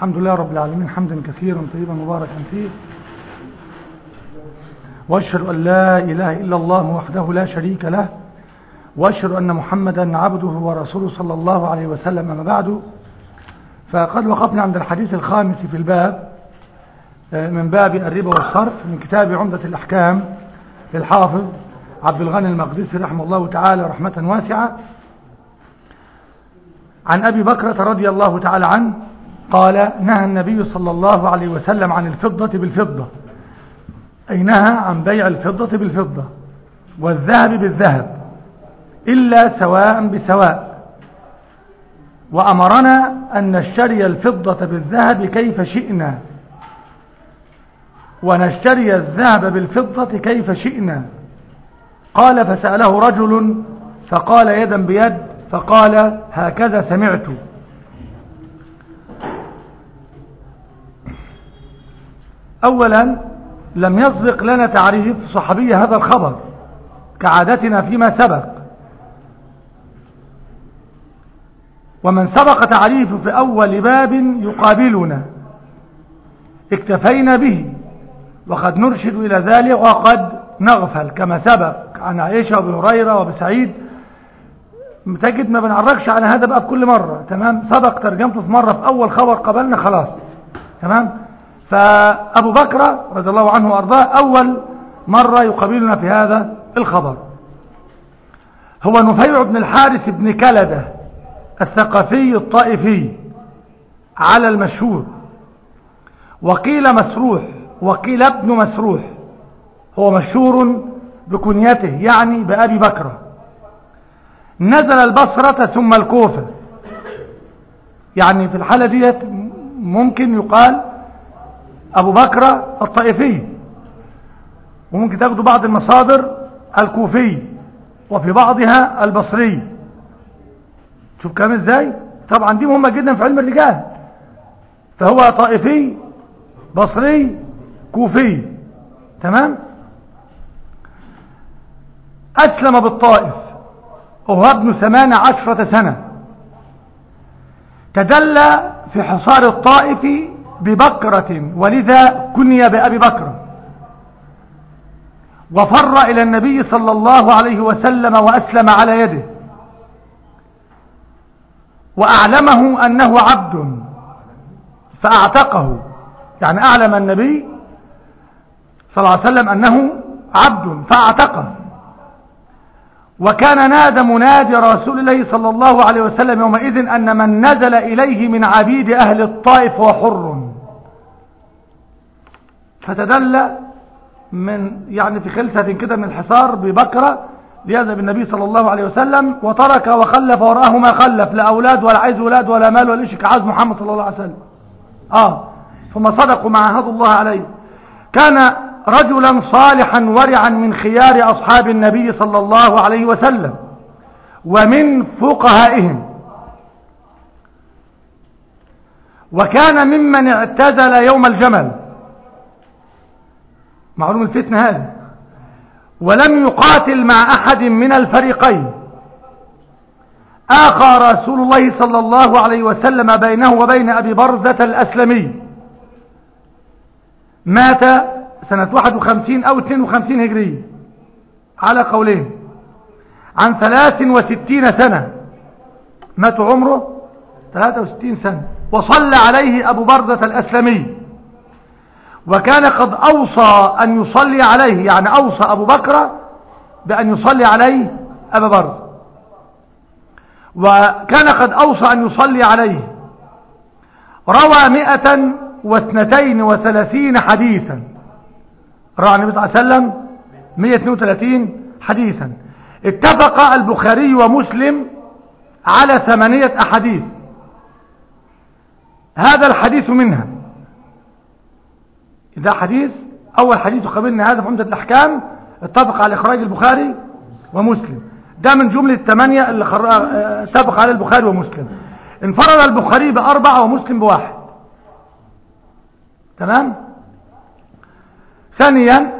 الحمد لله رب العالمين حمدا كثيرا طيبا مباركا فيه واشهد أن لا إله إلا الله وحده لا شريك له واشهد أن محمدا عبده ورسوله صلى الله عليه وسلم أما بعد فقد وقفنا عند الحديث الخامس في الباب من باب الربا والصرف من كتاب عمدة الأحكام للحافظ عبد الغني المقدسي رحمه الله تعالى رحمة واسعة عن أبي بكرة رضي الله تعالى عنه قال نهى النبي صلى الله عليه وسلم عن الفضة بالفضة أي نهى عن بيع الفضة بالفضة والذهب بالذهب إلا سواء بسواء وأمرنا أن نشتري الفضة بالذهب كيف شئنا ونشتري الذهب بالفضة كيف شئنا قال فسأله رجل فقال يدا بيد فقال هكذا سمعت أولا لم يسبق لنا تعريف صحابي هذا الخبر كعادتنا فيما سبق ومن سبق تعريفه في أول باب يقابلنا اكتفينا به وقد نرشد إلى ذلك وقد نغفل كما سبق عن عائشة وابن هريرة وبسعيد تجد ما بنعرفش على هذا بقى بكل مرة تمام سبق ترجمته في مرة في أول خبر قبلنا خلاص تمام فأبو بكر رضي الله عنه وأرضاه أول مرة يقابلنا في هذا الخبر هو نفيع بن الحارث بن كلدة الثقفي الطائفي على المشهور وقيل مسروح وقيل ابن مسروح هو مشهور بكنيته يعني بأبي بكر نزل البصرة ثم الكوفة يعني في الحالة ديت ممكن يقال أبو بكر الطائفي وممكن تاخدوا بعض المصادر الكوفي وفي بعضها البصري شوف كلام ازاي طبعا دي مهمة جدا في علم الرجال فهو طائفي بصري كوفي تمام أسلم بالطائف وهو ابن ثمان عشرة سنة تدلى في حصار الطائف ببكرة ولذا كني بأبي بكر وفر إلى النبي صلى الله عليه وسلم وأسلم على يده وأعلمه أنه عبد فأعتقه يعني أعلم النبي صلى الله عليه وسلم أنه عبد فأعتقه وكان نادى منادي رسول الله صلى الله عليه وسلم يومئذ أن من نزل إليه من عبيد أهل الطائف هو حر فتدل من يعني في خلسة كده من الحصار ببكرة ليذهب النبي صلى الله عليه وسلم وترك وخلف وراءه ما خلف لا أولاد ولا عايز ولاد ولا مال ولا شيء كعاز محمد صلى الله عليه وسلم آه ثم صدقوا ما عهدوا الله عليه كان رجلا صالحا ورعا من خيار أصحاب النبي صلى الله عليه وسلم ومن فقهائهم وكان ممن اعتزل يوم الجمل معلوم الفتنة هذه ولم يقاتل مع أحد من الفريقين آخى رسول الله صلى الله عليه وسلم بينه وبين أبي برزة الأسلمي مات سنة 51 أو 52 هجرية على قولين عن 63 سنة مات عمره 63 سنة وصلى عليه أبو برزة الأسلمي وكان قد أوصى أن يصلي عليه يعني أوصى أبو بكر بأن يصلي عليه أبا برز وكان قد أوصى أن يصلي عليه روى مئة واثنتين وثلاثين حديثا روى النبي صلى الله عليه وسلم 132 حديثا اتفق البخاري ومسلم على ثمانية أحاديث هذا الحديث منها إذا حديث أول حديث قبلنا هذا في عمدة الأحكام اتفق على إخراج البخاري ومسلم ده من جملة الثمانية اللي خر... اتفق على البخاري ومسلم انفرد البخاري بأربعة ومسلم بواحد تمام ثانيا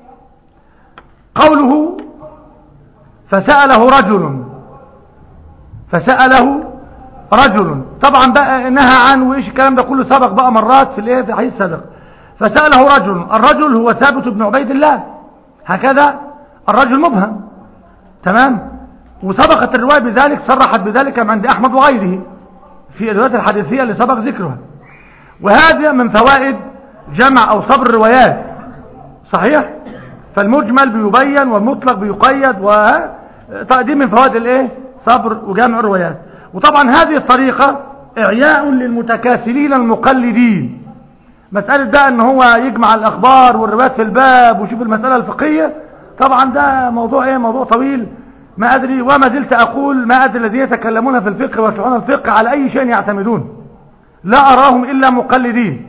قوله فسأله رجل فسأله رجل طبعا بقى نهى عن وايش الكلام ده كله سبق بقى مرات في الايه في الحديث السابق فسأله رجل الرجل هو ثابت بن عبيد الله هكذا الرجل مبهم تمام وسبقت الرواية بذلك صرحت بذلك عند أحمد وغيره في الروايات الحديثية اللي سبق ذكرها وهذا من فوائد جمع أو صبر الروايات صحيح فالمجمل بيبين والمطلق بيقيد ودي من فوائد الايه صبر وجمع الروايات وطبعا هذه الطريقة اعياء للمتكاسلين المقلدين مسألة ده ان هو يجمع الاخبار والروايات في الباب ويشوف المسألة الفقهية طبعا ده موضوع ايه موضوع طويل ما ادري وما زلت اقول ما ادري الذين يتكلمون في الفقه ويشرحون الفقه على اي شيء يعتمدون لا اراهم الا مقلدين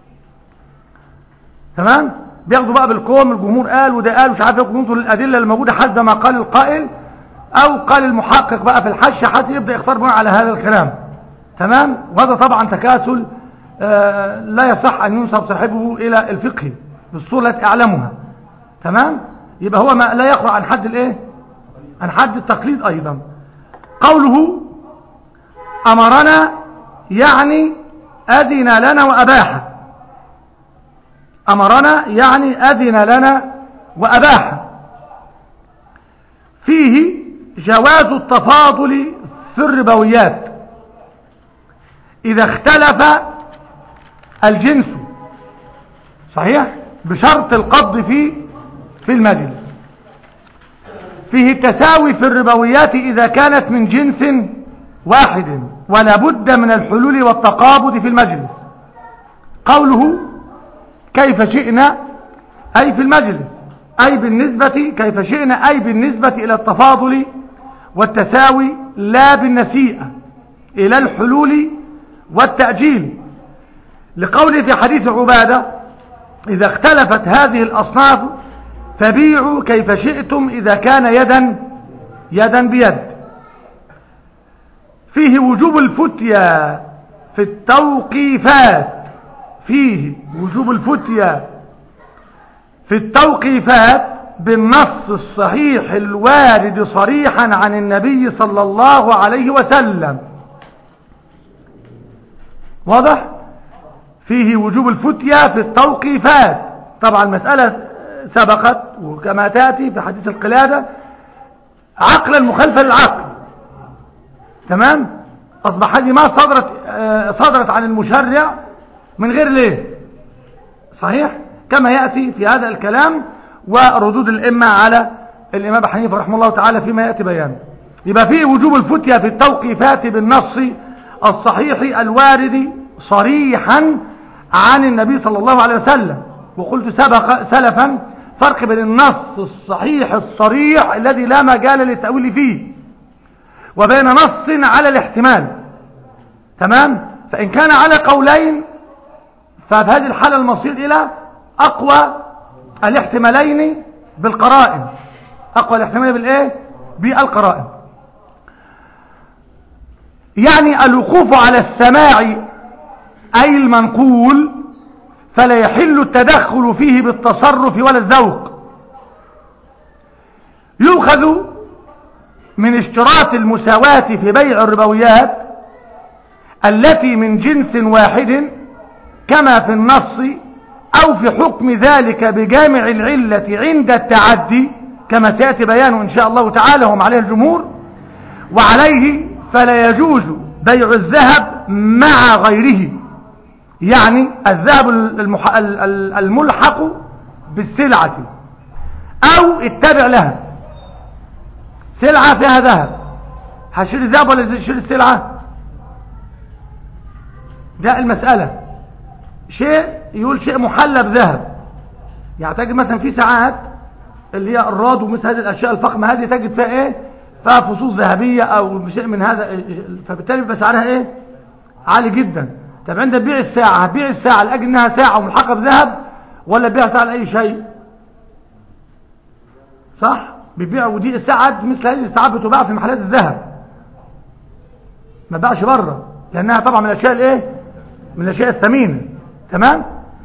تمام بياخدوا بقى بالكوم الجمهور قال وده قال مش عارف ينظر للادله الموجوده حسب ما قال القائل او قال المحقق بقى في الحش حتى يبدا يختار بناء على هذا الكلام تمام وهذا طبعا تكاسل آه لا يصح ان ينسب صاحبه الى الفقه بالصوره التي اعلمها تمام يبقى هو ما لا يقرا عن حد الايه عن حد التقليد ايضا قوله امرنا يعني اذن لنا واباح امرنا يعني اذن لنا واباح فيه جواز التفاضل في الربويات اذا اختلف الجنس صحيح بشرط القبض في في المجلس فيه التساوي في الربويات إذا كانت من جنس واحد ولا بد من الحلول والتقابض في المجلس قوله كيف شئنا أي في المجلس أي بالنسبة كيف شئنا أي بالنسبة إلى التفاضل والتساوي لا بالنسيئة إلى الحلول والتأجيل لقوله في حديث عبادة إذا اختلفت هذه الأصناف فبيعوا كيف شئتم إذا كان يدا يدا بيد فيه وجوب الفتية في التوقيفات فيه وجوب الفتية في التوقيفات بالنص الصحيح الوارد صريحا عن النبي صلى الله عليه وسلم واضح فيه وجوب الفتية في التوقيفات طبعا المسألة سبقت وكما تأتي في حديث القلادة عقلا مخالفة للعقل تمام أصبح هذه ما صدرت صدرت عن المشرع من غير ليه صحيح كما يأتي في هذا الكلام وردود الإمة على الإمام حنيفة رحمه الله تعالى فيما يأتي بيانه يبقى فيه وجوب الفتية في التوقيفات بالنص الصحيح الوارد صريحا عن النبي صلى الله عليه وسلم وقلت سبق سلفا فرق بين النص الصحيح الصريح الذي لا مجال للتأويل فيه وبين نص على الاحتمال تمام فإن كان على قولين ففي هذه الحالة المصير إلى أقوى الاحتمالين بالقرائن أقوى الاحتمالين بالإيه بالقرائن يعني الوقوف على السماع أي المنقول فلا يحل التدخل فيه بالتصرف ولا الذوق يؤخذ من اشتراط المساواة في بيع الربويات التي من جنس واحد كما في النص أو في حكم ذلك بجامع العلة عند التعدي كما سيأتي بيانه إن شاء الله تعالى هم عليه الجمهور وعليه فلا يجوز بيع الذهب مع غيره يعني الذهب الملحق بالسلعة أو اتبع لها سلعة فيها ذهب هشتري الذهب ولا هشتري السلعة ده المسألة شيء يقول شيء محلى بذهب يعني تجد مثلا في ساعات اللي هي الراد ومثل هذه الأشياء الفخمة هذه تجد فيها ايه فيها فصوص ذهبية أو شيء من هذا فبالتالي بيبقى سعرها ايه عالي جدا طب عند بيع الساعة هتبيع الساعة لأجل انها ساعة وملحقة بذهب ولا بيع ساعة لأي شيء صح بيبيع ودي الساعة مثل هذه الساعات بتباع في محلات الذهب ما باعش بره لأنها طبعا من الأشياء الايه من الأشياء الثمينة تمام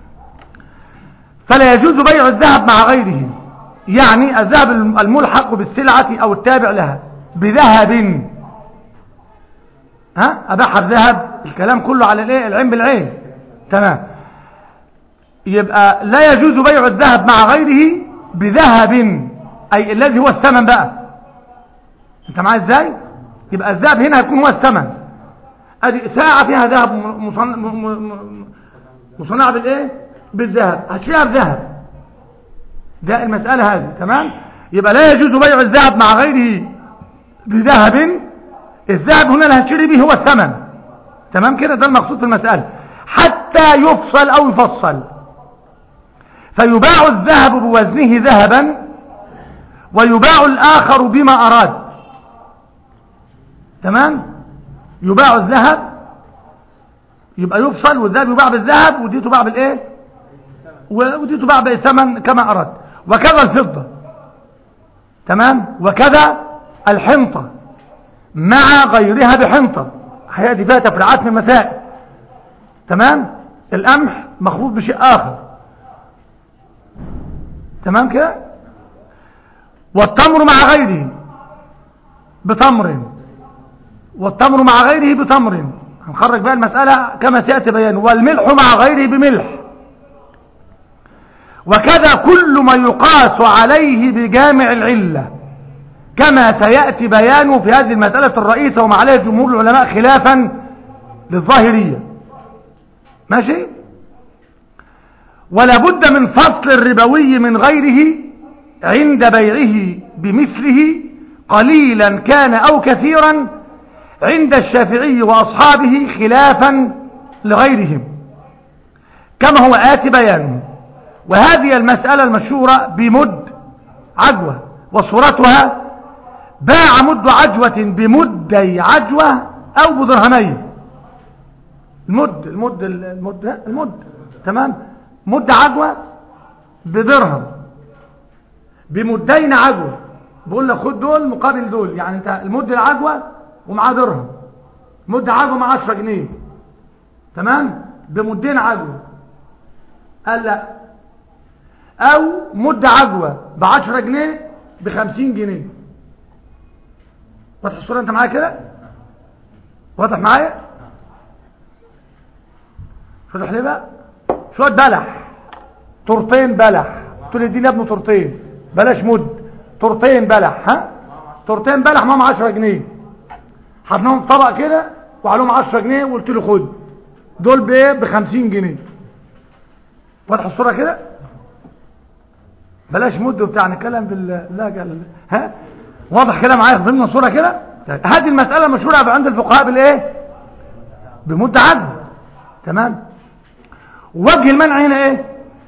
فلا يجوز بيع الذهب مع غيره يعني الذهب الملحق بالسلعة أو التابع لها بذهب ها اباحها بذهب الكلام كله على الايه العين بالعين تمام يبقى لا يجوز بيع الذهب مع غيره بذهب اي الذي هو الثمن بقى انت معايا ازاي يبقى الذهب هنا هيكون هو الثمن ادي ساعة فيها ذهب مصنع, مصنع بالايه بالذهب هتشتريها بذهب ده المسألة هذه تمام يبقى لا يجوز بيع الذهب مع غيره بذهب الذهب هنا اللي هتشتري به هو الثمن تمام كده ده المقصود في المسألة حتى يفصل او يفصل فيباع الذهب بوزنه ذهبا ويباع الآخر بما أراد تمام يباع الذهب يبقى يفصل والذهب يباع بالذهب ودي تباع بالايه ودي تباع بالثمن كما أراد وكذا الفضة تمام وكذا الحنطة مع غيرها بحنطة هذه فيها تفريعات من مسائل تمام القمح مخلوط بشيء آخر تمام كده والتمر مع غيره بتمر والتمر مع غيره بتمر هنخرج بقى المسألة كما سيأتي بيان والملح مع غيره بملح وكذا كل ما يقاس عليه بجامع العلة كما سيأتي بيانه في هذه المسألة الرئيسة وما عليه جمهور العلماء خلافا للظاهرية ماشي ولا بد من فصل الربوي من غيره عند بيعه بمثله قليلا كان أو كثيرا عند الشافعي وأصحابه خلافا لغيرهم كما هو آتي بيانه وهذه المسألة المشهورة بمد عجوة وصورتها باع مد عجوة بمدي عجوة أو بدرهمين المد المد المد المد تمام مد عجوة بدرهم بمدين عجوة بقول لك خد دول مقابل دول يعني انت المد العجوة ومعاه درهم مد عجوة مع 10 جنيه تمام بمدين عجوة قال لا او مد عجوة ب 10 جنيه ب 50 جنيه واضح الصورة انت معايا كده واضح معايا واضح ليه بقى شوية بلح تورتين بلح تقول لي اديني يا ابني تورتين بلاش مد تورتين بلح ها تورتين بلح معاهم 10 جنيه حطيناهم في طبق كده وعليهم 10 جنيه وقلت له خد دول بايه ب 50 جنيه واضح الصوره كده بلاش مد وبتاع نتكلم باللهجه ها واضح كده معايا ضمن الصوره كده هذه المساله مشهوره عند الفقهاء بالايه بمد عد تمام وجه المنع هنا ايه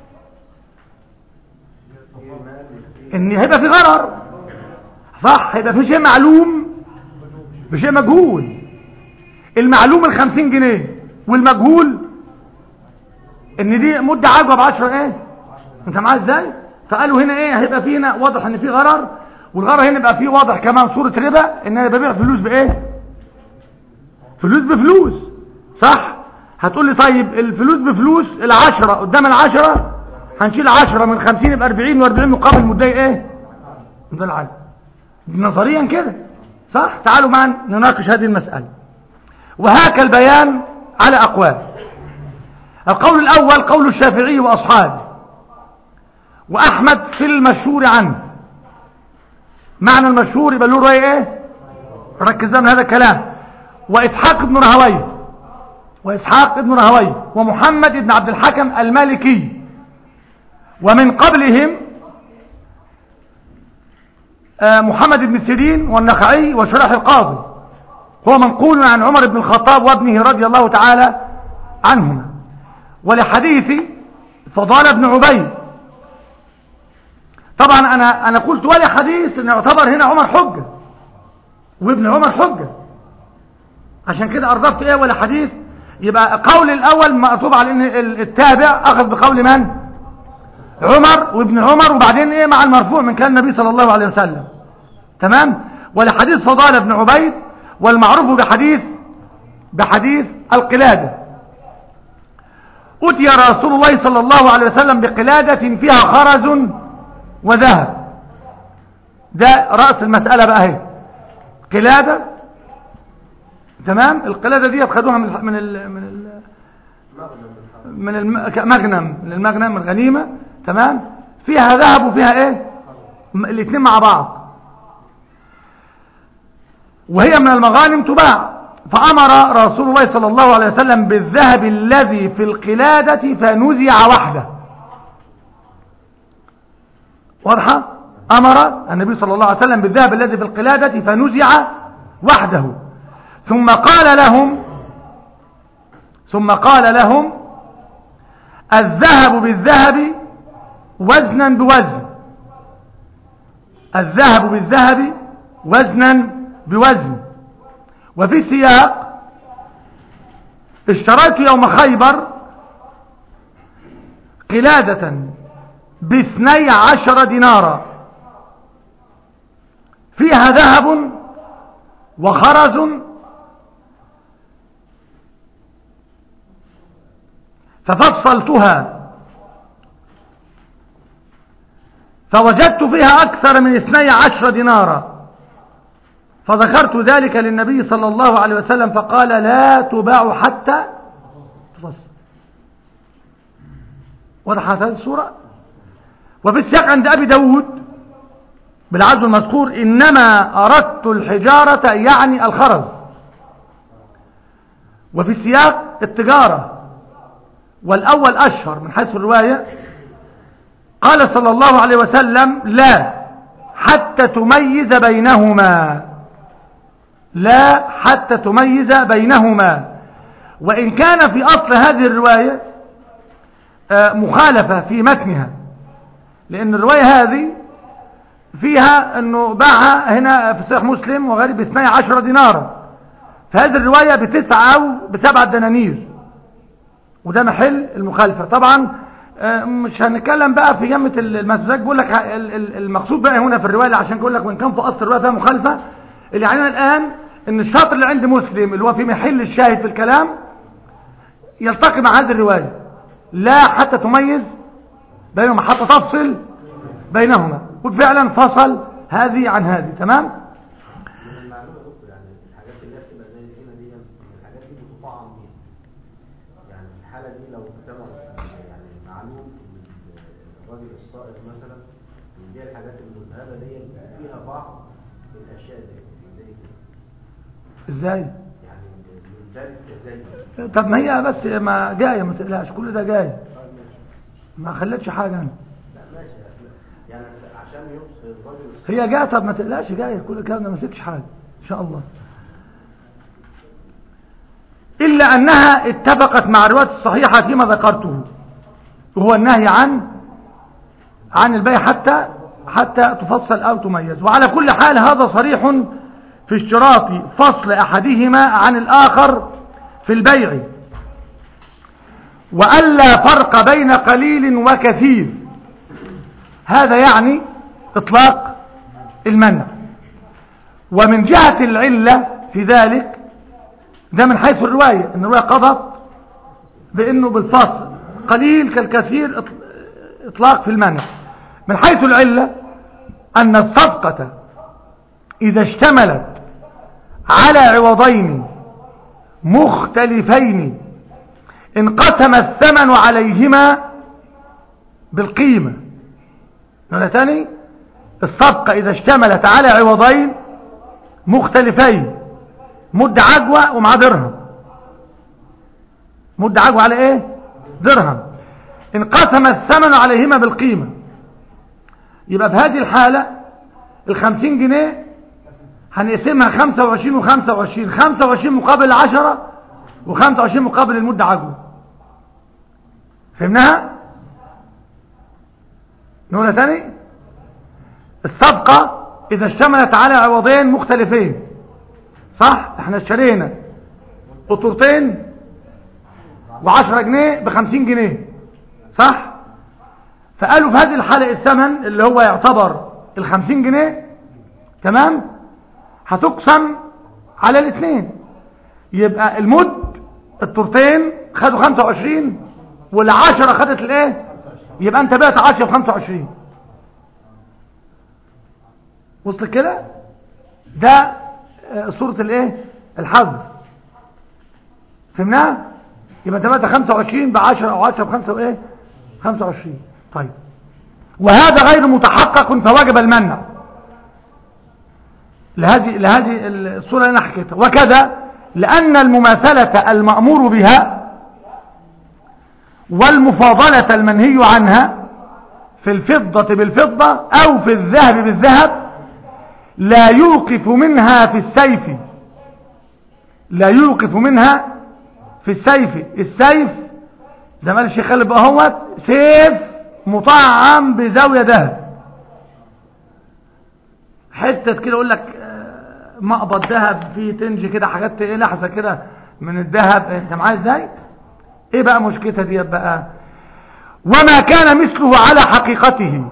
ان هيبقى في غرر صح هيبقى في شيء معلوم بشيء مجهول المعلوم الخمسين جنيه والمجهول ان دي مدة عجوة بعشر ايه انت معاه ازاي فقالوا هنا ايه هيبقى في هنا واضح ان في غرر والغرر هنا بقى فيه واضح كمان صورة ربا ان انا ببيع فلوس بايه فلوس بفلوس صح هتقول لي طيب الفلوس بفلوس العشرة قدام العشرة هنشيل عشرة من خمسين يبقى اربعين واربعين مقابل مدة ايه ده العدد نظريا كده صح تعالوا معا نناقش هذه المسألة وهاك البيان على أقوال القول الأول قول الشافعي وأصحابه وأحمد في المشهور عنه معنى المشهور يبقى له رأي ايه ركز من هذا الكلام وإسحاق بن رهوي وإسحاق بن رهوي ومحمد بن عبد الحكم المالكي ومن قبلهم محمد بن سيرين والنخعي وشرح القاضي هو منقول عن عمر بن الخطاب وابنه رضي الله تعالى عنهما ولحديث فضال بن عبيد طبعا انا انا قلت ولا حديث ان يعتبر هنا عمر حجه وابن عمر حجه عشان كده اردفت ايه ولا حديث يبقى قول الاول مكتوب على ان التابع اخذ بقول من عمر وابن عمر وبعدين ايه مع المرفوع من كان النبي صلى الله عليه وسلم تمام ولحديث فضال بن عبيد والمعروف بحديث بحديث القلادة أتي رسول الله صلى الله عليه وسلم بقلادة فيها خرز وذهب ده رأس المسألة بقى هي قلادة تمام القلادة دي خدوها من ال من ال من ال من المغنم من المغنم من الغنيمة تمام فيها ذهب وفيها ايه الاثنين مع بعض وهي من المغانم تباع فأمر رسول الله صلى الله عليه وسلم بالذهب الذي في القلادة فنزع وحده واضحة أمر النبي صلى الله عليه وسلم بالذهب الذي في القلادة فنزع وحده ثم قال لهم ثم قال لهم الذهب بالذهب وزنا بوزن الذهب بالذهب وزنا بوزن وفي سياق اشتريت يوم خيبر قلادة باثني عشر دينارا فيها ذهب وخرز ففصلتها فوجدت فيها أكثر من اثني عشر دينارا فذكرت ذلك للنبي صلى الله عليه وسلم فقال لا تباع حتى تفصل وضحت هذه الصورة وفي السياق عند أبي داود بالعزو المذكور إنما أردت الحجارة يعني الخرز وفي السياق التجارة والأول أشهر من حيث الرواية قال صلى الله عليه وسلم لا حتى تميز بينهما لا حتى تميز بينهما وإن كان في أصل هذه الرواية مخالفة في متنها لأن الرواية هذه فيها أنه باعها هنا في صحيح مسلم وغيره باثني عشر دينارا فهذه الرواية بتسعة أو بسبعة دنانير وده محل المخالفة طبعا مش هنتكلم بقى في جمة المسجد بقول لك المقصود بقى هنا في الرواية عشان اقول لك وان كان في اصل الرواية فيها مخالفة اللي علينا الان ان الشاطر اللي عند مسلم اللي هو في محل الشاهد في الكلام يلتقي مع هذه الرواية لا حتى تميز بينهما حتى تفصل بينهما وفعلا فصل هذه عن هذه تمام من المعلومة يا دكتور يعني الحاجات اللي هي بتبقى زي الزينة دي الحاجات دي بتطعم بيها يعني في الحالة دي لو اجتمع يعني معلوم إن الراجل الصائغ مثلا بيبيع الحاجات المذهبة دي فيها بعض الأشياء دي زي كده ازاي يعني من باب التزين طب ما هي بس ما جاية ما تقلقش كل ده جاي طيب ماشي ما خلتش حاجة أنا. لا ماشي يعني عشان يوصل الراجل الصائغ هي جاية طب ما تقلقش جاية كل الكلام ده ما سيبش حاجة ان شاء الله إلا أنها اتفقت مع الرواية الصحيحة فيما ذكرته وهو النهي عن عن البيع حتى حتى تفصل أو تميز وعلى كل حال هذا صريح في اشتراط فصل أحدهما عن الآخر في البيع وألا فرق بين قليل وكثير هذا يعني إطلاق المنع ومن جهة العلة في ذلك ده من حيث الرواية ان الرواية قضت بانه بالفصل قليل كالكثير إط- اطلاق في المنع من حيث العلة ان الصفقة اذا اشتملت على عوضين مختلفين انقسم الثمن عليهما بالقيمة مرة تاني الصفقة اذا اشتملت على عوضين مختلفين مد عجوة ومعاه درهم مد عجوة على ايه درهم انقسم الثمن عليهما بالقيمة يبقى في هذه الحالة الخمسين جنيه هنقسمها خمسة وعشرين وخمسة وعشرين خمسة وعشرين مقابل العشرة وخمسة وعشرين مقابل المد عجوة فهمناها نقولها تاني الصفقة إذا اشتملت على عوضين مختلفين صح احنا اشترينا قطورتين وعشرة جنيه بخمسين جنيه صح فقالوا في هذه الحالة الثمن اللي هو يعتبر الخمسين جنيه تمام هتقسم على الاثنين يبقى المد الطورتين خدوا خمسة وعشرين والعشرة خدت الايه يبقى انت بقت عشرة بخمسة وعشرين وصل كده ده آه، صورة الايه الحظ فهمناها يبقى 3 25 ب 10 او 10 ب 5 وايه 25 طيب وهذا غير متحقق فوجب المنع لهذه لهذه الصورة اللي انا حكيتها وكذا لأن المماثلة المأمور بها والمفاضلة المنهي عنها في الفضة بالفضة أو في الذهب بالذهب لا يوقف منها في السيف لا يوقف منها في السيف السيف زي ما قال الشيخ خالد بقى هوت سيف مطعم بزاوية ذهب حتة كده يقول لك آه، مقبض ذهب فيه تنج كده حاجات ايه لحظة كده من الذهب انت معايا ازاي ايه بقى مشكلتها دي بقى وما كان مثله على حقيقته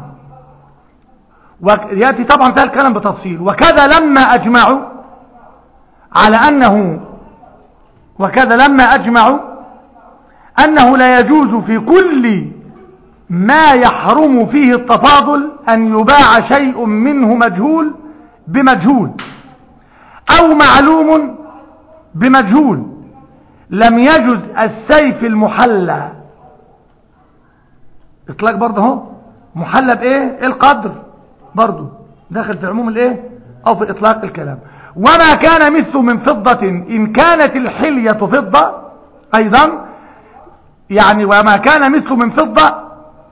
وياتي طبعا فيها الكلام بتفصيل وكذا لما اجمعوا على انه وكذا لما اجمعوا انه لا يجوز في كل ما يحرم فيه التفاضل ان يباع شيء منه مجهول بمجهول او معلوم بمجهول لم يجز السيف المحلى اطلاق برضه اهو محلى بايه إيه القدر برضه داخل في عموم الايه او في اطلاق الكلام وما كان مثله من فضة ان كانت الحلية فضة ايضا يعني وما كان مثله من فضة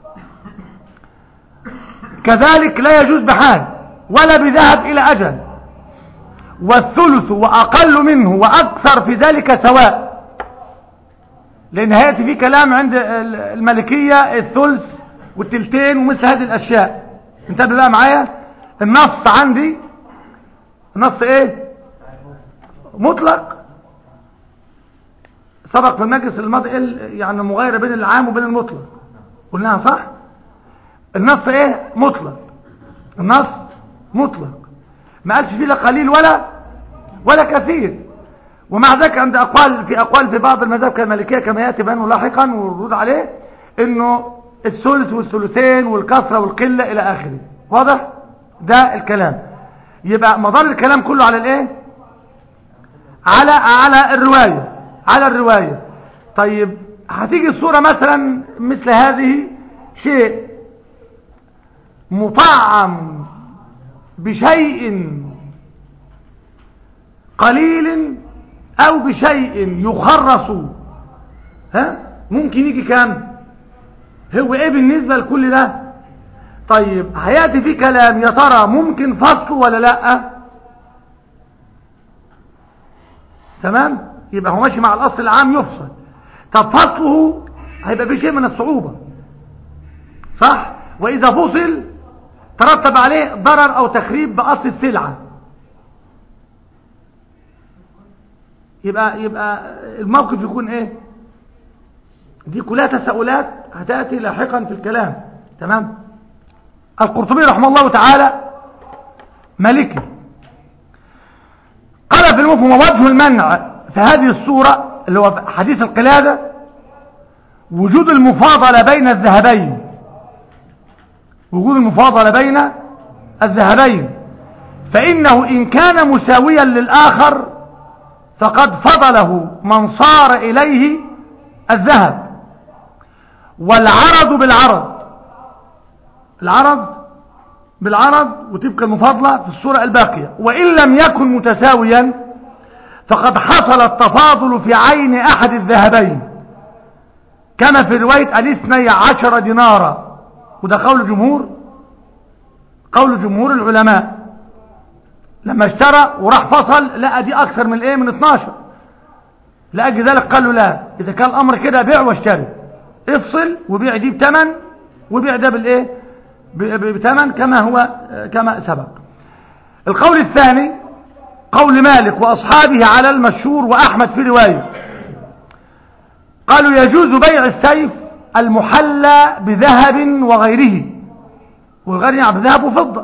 كذلك لا يجوز بحال ولا بذهب الى اجل والثلث واقل منه واكثر في ذلك سواء لان هياتي في كلام عند الملكية الثلث والتلتين ومثل هذه الاشياء انتبه بقى معايا النص عندي نص ايه مطلق سبق في المجلس الماضي يعني المغايرة بين العام وبين المطلق قلناها صح النص ايه مطلق النص مطلق ما قالش فيه لا قليل ولا ولا كثير ومع ذلك عند أقوال في أقوال في بعض المذاهب كالمالكية كما يأتي بيانه لاحقا والردود عليه إنه الثلث والثلثين والكثرة والقلة إلى آخره واضح ده الكلام يبقى مدار الكلام كله على الايه على على الرواية على الرواية طيب هتيجي الصورة مثلا مثل هذه شيء مطعم بشيء قليل او بشيء يخرص ها ممكن يجي كام هو ايه بالنسبة لكل ده طيب هياتي في كلام يا ترى ممكن فصله ولا لا تمام يبقى هو ماشي مع الاصل العام يفصل طب فصله هيبقى في شيء من الصعوبة صح واذا فصل ترتب عليه ضرر او تخريب باصل السلعة يبقى يبقى الموقف يكون ايه دي كلها تساؤلات هتاتي لاحقا في الكلام تمام القرطبي رحمه الله تعالى مالكي قال في المفهوم وجه المنع في هذه الصورة اللي هو حديث القلادة وجود المفاضلة بين الذهبين وجود المفاضلة بين الذهبين فإنه إن كان مساويا للآخر فقد فضله من صار إليه الذهب والعرض بالعرض العرض بالعرض وتبقى المفاضلة في الصورة الباقية وإن لم يكن متساويا فقد حصل التفاضل في عين أحد الذهبين كما في رواية الاثني عشر دينارا وده قول جمهور قول جمهور العلماء لما اشترى وراح فصل لقى دي أكثر من ايه من 12 لأجل ذلك قالوا لا إذا كان الأمر كده بيع واشتري افصل وبيع دي بثمن وبيع ده بالايه بثمن كما هو كما سبق القول الثاني قول مالك وأصحابه على المشهور وأحمد في رواية قالوا يجوز بيع السيف المحلى بذهب وغيره وغير يعني بذهب وفضة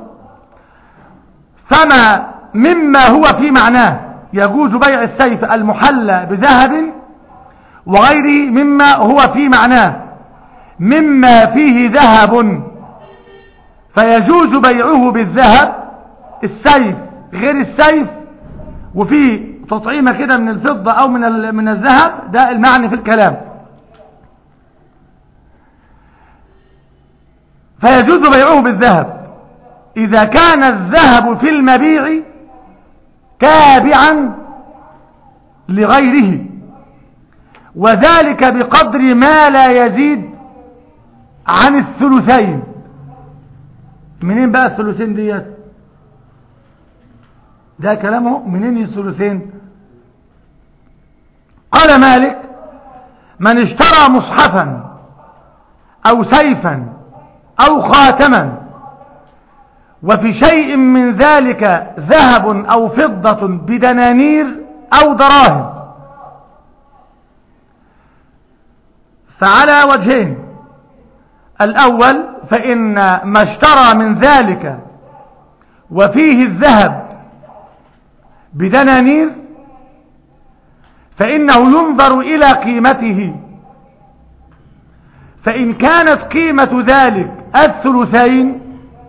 فما مما هو في معناه يجوز بيع السيف المحلى بذهب وغيره مما هو في معناه مما فيه ذهب فيجوز بيعه بالذهب السيف غير السيف وفيه تطعيمة كده من الفضة أو من ال- من الذهب ده المعنى في الكلام فيجوز بيعه بالذهب إذا كان الذهب في المبيع تابعا لغيره وذلك بقدر ما لا يزيد عن الثلثين منين بقى الثلثين ديت ده كلامه منين الثلثين قال مالك من اشترى مصحفا او سيفا او خاتما وفي شيء من ذلك ذهب او فضة بدنانير او دراهم فعلى وجهين الأول فإن ما اشترى من ذلك وفيه الذهب بدنانير فإنه ينظر إلى قيمته فإن كانت قيمة ذلك الثلثين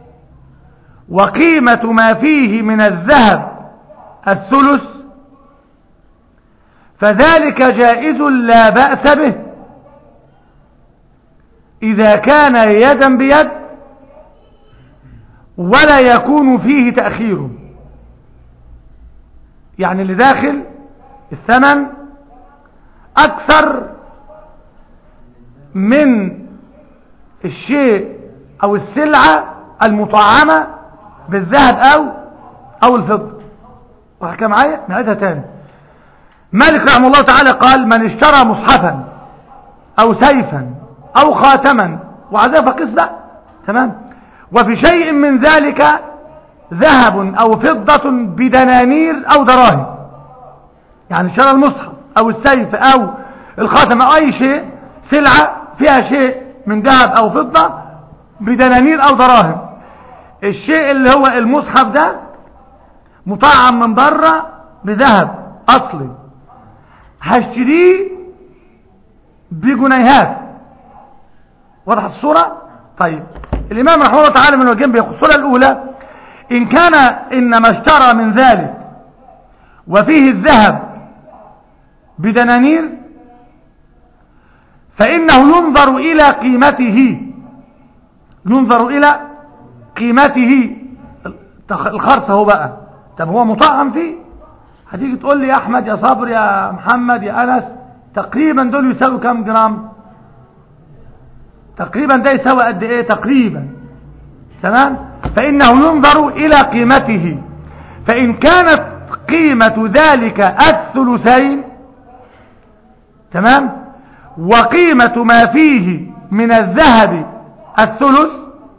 وقيمة ما فيه من الذهب الثلث فذلك جائز لا بأس به إذا كان يدا بيد ولا يكون فيه تأخير يعني اللي داخل الثمن أكثر من الشيء أو السلعة المطعمة بالذهب أو أو الفضة وحكى معايا نعيدها تاني مالك رحمه الله تعالى قال من اشترى مصحفا أو سيفا أو خاتما وعذاب فقس بقى تمام وفي شيء من ذلك ذهب أو فضة بدنانير أو دراهم يعني اشترى المصحف أو السيف أو الخاتم أو أي شيء سلعة فيها شيء من ذهب أو فضة بدنانير أو دراهم الشيء اللي هو المصحف ده مطعم من بره بذهب أصلي هشتريه بجنيهات وضحت الصورة طيب الإمام رحمه الله تعالى من وجهين بيقول الصورة الأولى إن كان إنما اشترى من ذلك وفيه الذهب بدنانير فإنه ينظر إلى قيمته ينظر إلى قيمته الخرص هو بقى طب هو مطعم فيه هتيجي تقول لي يا أحمد يا صبر يا محمد يا أنس تقريبا دول يساوي كام جرام تقريبا ده يساوي قد ايه تقريبا تمام فإنه ينظر إلى قيمته فإن كانت قيمة ذلك الثلثين تمام وقيمة ما فيه من الذهب الثلث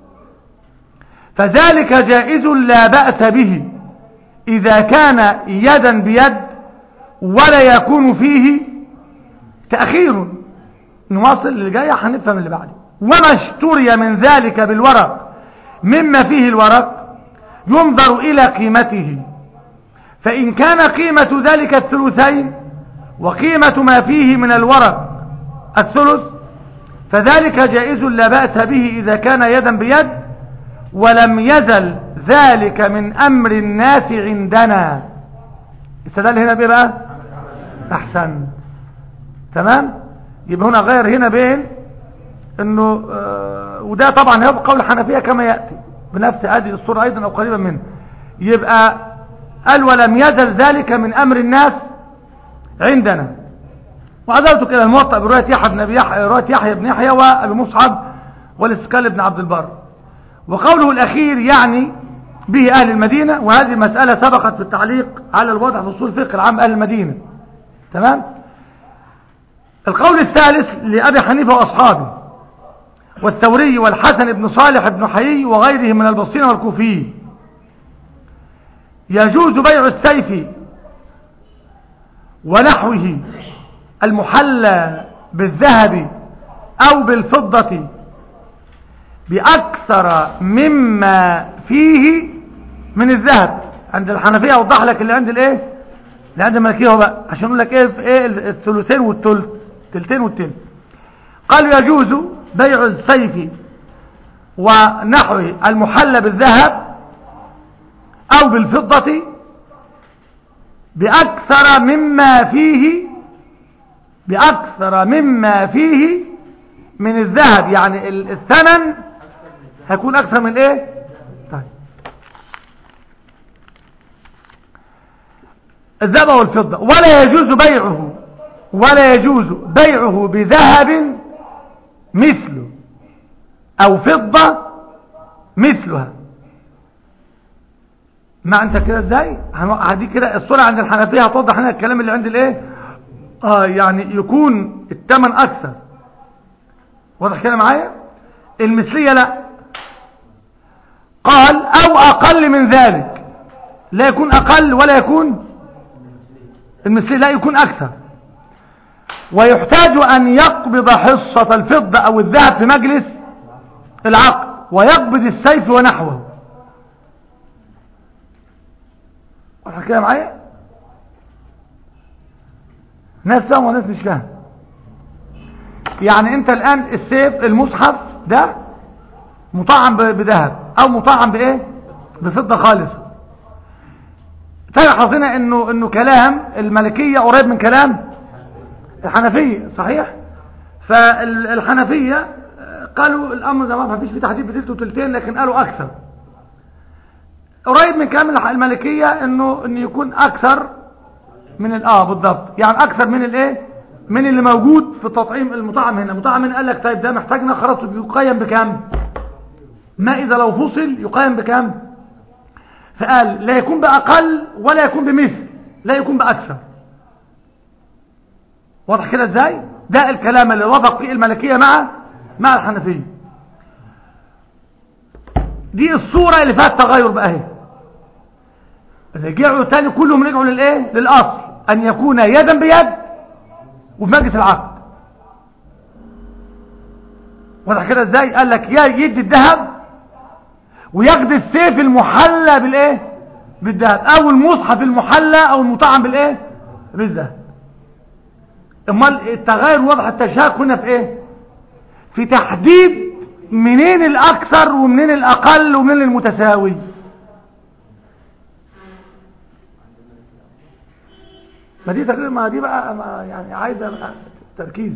فذلك جائز لا بأس به إذا كان يدا بيد ولا يكون فيه تأخير نواصل اللي جاي هنفهم اللي بعده وما اشتري من ذلك بالورق مما فيه الورق ينظر إلى قيمته فإن كان قيمة ذلك الثلثين وقيمة ما فيه من الورق الثلث فذلك جائز لا بأس به إذا كان يدا بيد ولم يزل ذلك من أمر الناس عندنا استدل هنا بيه بقى أحسن تمام يبقى هنا غير هنا بين انه آه وده طبعا هيبقى قول الحنفية كما يأتي بنفس هذه الصورة ايضا او قريبا منه يبقى قال ولم يزل ذلك من امر الناس عندنا وعدلت كده الموطأ برواية يحيى بن يحيى رواية يحيى بن يحيى وابي مصعب والاسكال بن عبد البر وقوله الاخير يعني به اهل المدينة وهذه مسألة سبقت في التعليق على الوضع في اصول الفقه العام اهل المدينة تمام القول الثالث لأبي حنيفة وأصحابه والثوري والحسن بن صالح بن حيي وغيره من البصين والكوفيين يجوز بيع السيف ونحوه المحلى بالذهب أو بالفضة بأكثر مما فيه من الذهب عند الحنفية أوضح لك اللي عند الايه اللي عند الملكية هو بقى عشان يقول لك ايه في ايه الثلثين والثلث تلتين والتلت قالوا يجوز بيع السيف ونحوه المحلى بالذهب او بالفضة بأكثر مما فيه بأكثر مما فيه من الذهب يعني ال- الثمن هيكون أكثر من إيه طيب الذهب والفضة ولا يجوز بيعه ولا يجوز بيعه بذهب مثله أو فضة مثلها ما انت كده ازاي هدي كده الصورة عند الحنفية هتوضح لنا الكلام اللي عند الايه اه يعني يكون الثمن اكثر واضح كده معايا المثلية لا قال او اقل من ذلك لا يكون اقل ولا يكون المثلية لا يكون اكثر ويحتاج ان يقبض حصة الفضة او الذهب في مجلس العقد ويقبض السيف ونحوه واضح كده معايا ناس فاهم وناس مش فاهم يعني انت الان السيف المصحف ده مطعم ب- بذهب او مطعم بايه بفضة خالصة تلاحظ هنا انه انه كلام الملكية قريب من كلام الحنفية صحيح فالحنفية قالوا الامر زي ما فيش في تحديد بتلت وتلتين لكن قالوا اكثر قريب من كلام الح- الملكية انه انه يكون اكثر من ال- اه بالضبط يعني اكثر من الايه من اللي موجود في التطعيم المطعم هنا المطعم هنا قال لك طيب ده محتاجنا خلاص يقيم بكام ما اذا لو فصل يقيم بكام فقال لا يكون باقل ولا يكون بمثل لا يكون باكثر واضح كده ازاي ده الكلام اللي وافق فيه الملكية مع مع الحنفية دي الصورة اللي فيها التغير بقى اهي رجعوا تاني كلهم رجعوا للايه للاصل ان يكون يدا بيد وفي مجلس العقد واضح كده ازاي قال لك يا يدي الذهب وياخد السيف المحلى بالايه بالذهب او المصحف المحلى او المطعم بالايه بالذهب امال التغير واضح التشاك هنا في ايه في تحديد منين الاكثر ومنين الاقل ومنين المتساوي ما دي تقريبا ما دي بقى ما يعني عايزه بقى تركيز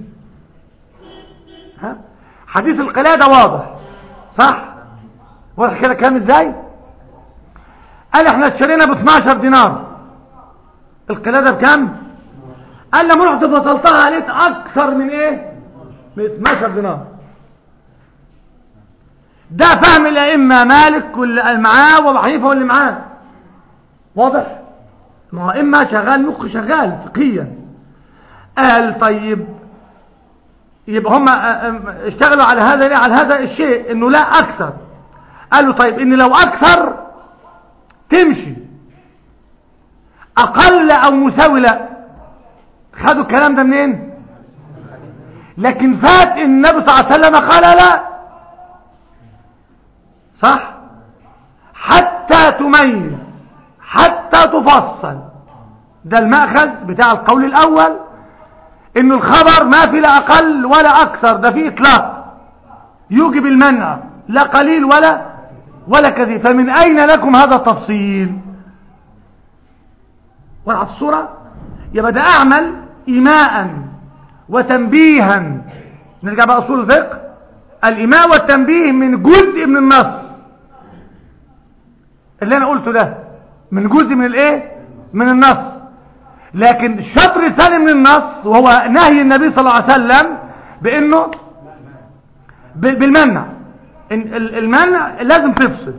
ها حديث القلاده واضح صح واضح كده كلام ازاي قال احنا اشترينا ب 12 دينار القلاده بكام قال لما رحت فصلتها لقيت اكثر من ايه من 12 دينار ده فهم الائمه مالك واللي معاه وابو حنيفه واللي معاه واضح ما هو اما شغال مخ شغال فقهيا قال طيب يبقى هم اشتغلوا على هذا ليه على هذا الشيء انه لا اكثر قالوا طيب ان لو اكثر تمشي اقل او مساوي لا خدوا الكلام ده منين لكن فات النبي صلى الله عليه وسلم قال لا صح حتى تميز حتى تفصل ده المأخذ بتاع القول الأول إن الخبر ما في لا أقل ولا أكثر ده فيه إطلاق يوجب المنع لا قليل ولا ولا كثير فمن أين لكم هذا التفصيل وضعت الصورة يبقى ده أعمل إيماء وتنبيها نرجع بقى أصول الفقه الإيماء والتنبيه من جزء من النص اللي أنا قلته ده من جزء من الايه من النص لكن الشطر الثاني من النص وهو نهي النبي صلى الله عليه وسلم بانه بالمنع المنع لازم تفصل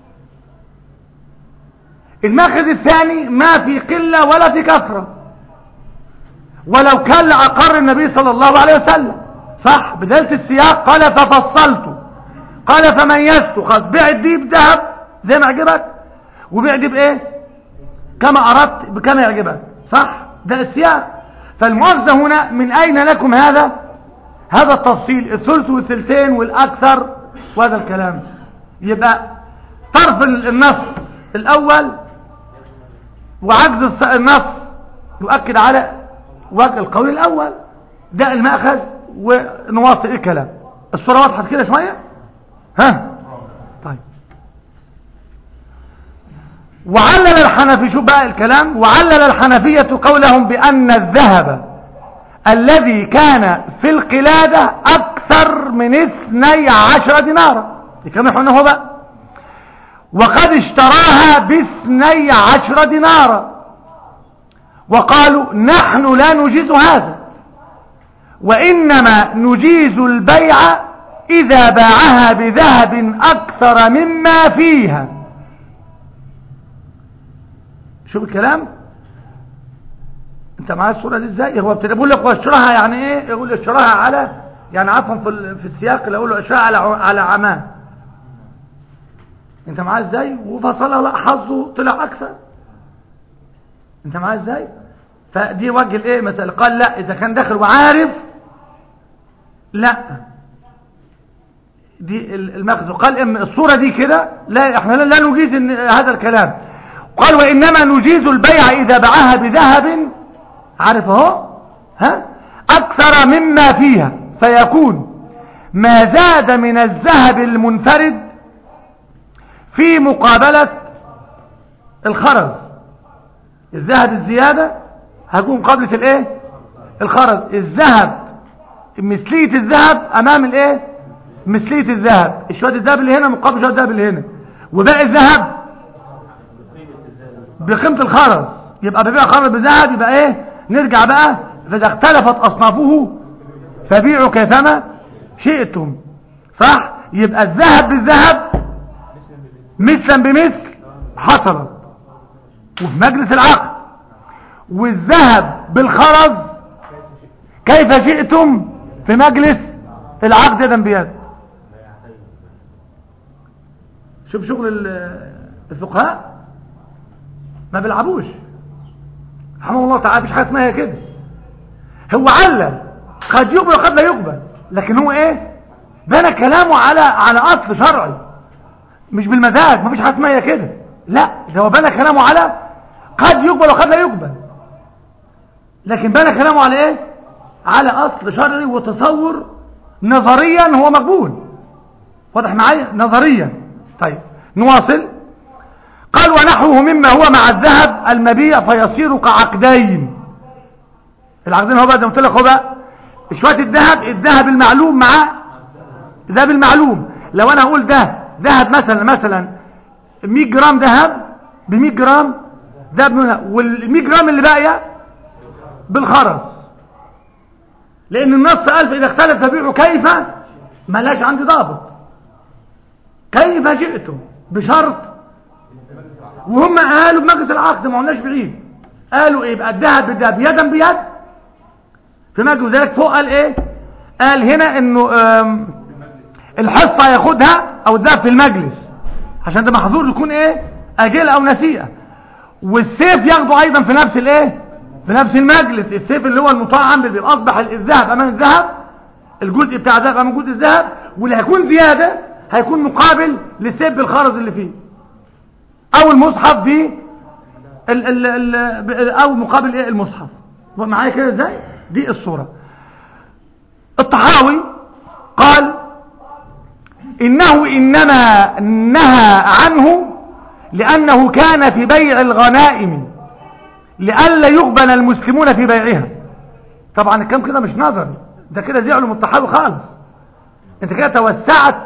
الماخذ الثاني ما في قلة ولا في كثرة ولو كان لأقر النبي صلى الله عليه وسلم صح بداية السياق قال ففصلت قال فميزت خلاص بيع دي بذهب زي ما عجبك وبيع دي بايه كما اردت بكما يعجبك صح ده السياق فالمؤاخذه هنا من اين لكم هذا هذا التفصيل الثلث والثلثين والاكثر وهذا الكلام يبقى طرف النص الاول وعجز النص يؤكد على وجه القول الاول ده المأخذ ونواصل الكلام الصورة وضحت كده شوية ها طيب وعلل الحنفي شوف بقى الكلام وعلل الحنفية قولهم بأن الذهب الذي كان في القلادة أكثر من اثني عشر دينارا كما يحون هو بقى وقد اشتراها باثني عشر دينارا وقالوا نحن لا نجيز هذا وإنما نجيز البيع إذا باعها بذهب أكثر مما فيها شوف الكلام انت معايا الصورة دي ازاي هو ابتدى بيقول لك هو اشتراها يعني ايه يقول اشتراها على يعني عفوا في, ال- في السياق اللي اقول له اشتراها على ع- على عمان انت معايا ازاي وفصلها لا حظه طلع اكثر انت معايا ازاي فدي وجه الايه مثلا قال لا اذا كان داخل وعارف لا دي ال- المخزو قال ان الصورة دي كده لا احنا لا لا نجيز إن هذا الكلام قال وانما نجيز البيع اذا باعها بذهب عارف اهو ها اكثر مما فيها فيكون ما زاد من الذهب المنفرد في مقابلة الخرز الذهب الزيادة هيكون مقابلة الايه الخرز الذهب مثلية الذهب امام الايه مثلية الذهب شوية الذهب اللي هنا مقابل شوية الذهب اللي هنا وباقي الذهب بقيمة الخرز يبقى ببيع خرز بذهب يبقى ايه نرجع بقى فاذا اختلفت اصنافه فبيعوا كيفما شئتم صح يبقى الذهب بالذهب مثلا بمثل حصلت وفي مجلس العقد والذهب بالخرز كيف شئتم في مجلس العقد يدا بيد شوف شغل ال- الفقهاء ما بيلعبوش رحمه الله تعالى مفيش حاجه اسمها كده هو علل قد يقبل وقد لا يقبل لكن هو ايه بنى كلامه على على اصل شرعي مش بالمزاج مفيش حاجه اسمها كده لا ده هو بنى كلامه على قد يقبل وقد لا يقبل لكن بنى كلامه على ايه على اصل شرعي وتصور نظريا هو مقبول واضح معايا نظريا طيب نواصل قال ونحوه مما هو مع الذهب المبيع فيصير كعقدين العقدين هو بقى زي ما قلت لك هو بقى شويه الذهب الذهب المعلوم مع الذهب المعلوم لو انا اقول ده ذهب مثلا مثلا 100 جرام ذهب ب 100 جرام ذهب من هنا وال 100 جرام اللي باقيه بالخرز لان النص قال فاذا اختلف فبيعوا كيف ملاش عندي ضابط كيف جئتم بشرط وهم قالوا بمجلس العقد ما قلناش بعيد قالوا ايه يبقى الذهب بالذهب يدا بيد في مجلس ذلك فوق قال ايه قال هنا انه آم، الحصه ياخدها او الذهب في المجلس عشان ده محظور يكون ايه اجل او نسيئه والسيف ياخده ايضا في نفس الايه في نفس المجلس السيف اللي هو المطعم اللي بيبقى اصبح الذهب امام الذهب الجزء بتاع الذهب امام جزء الذهب واللي هيكون زياده هيكون مقابل للسيف بالخرز اللي فيه او المصحف ب ال ال ال او مقابل ايه المصحف معايا كده ازاي دي الصوره الطحاوي قال انه انما نهى عنه لانه كان في بيع الغنائم لئلا يقبل المسلمون في بيعها طبعا الكلام كده مش نظري ده كده زعلوا من الطحاوي خالص انت كده توسعت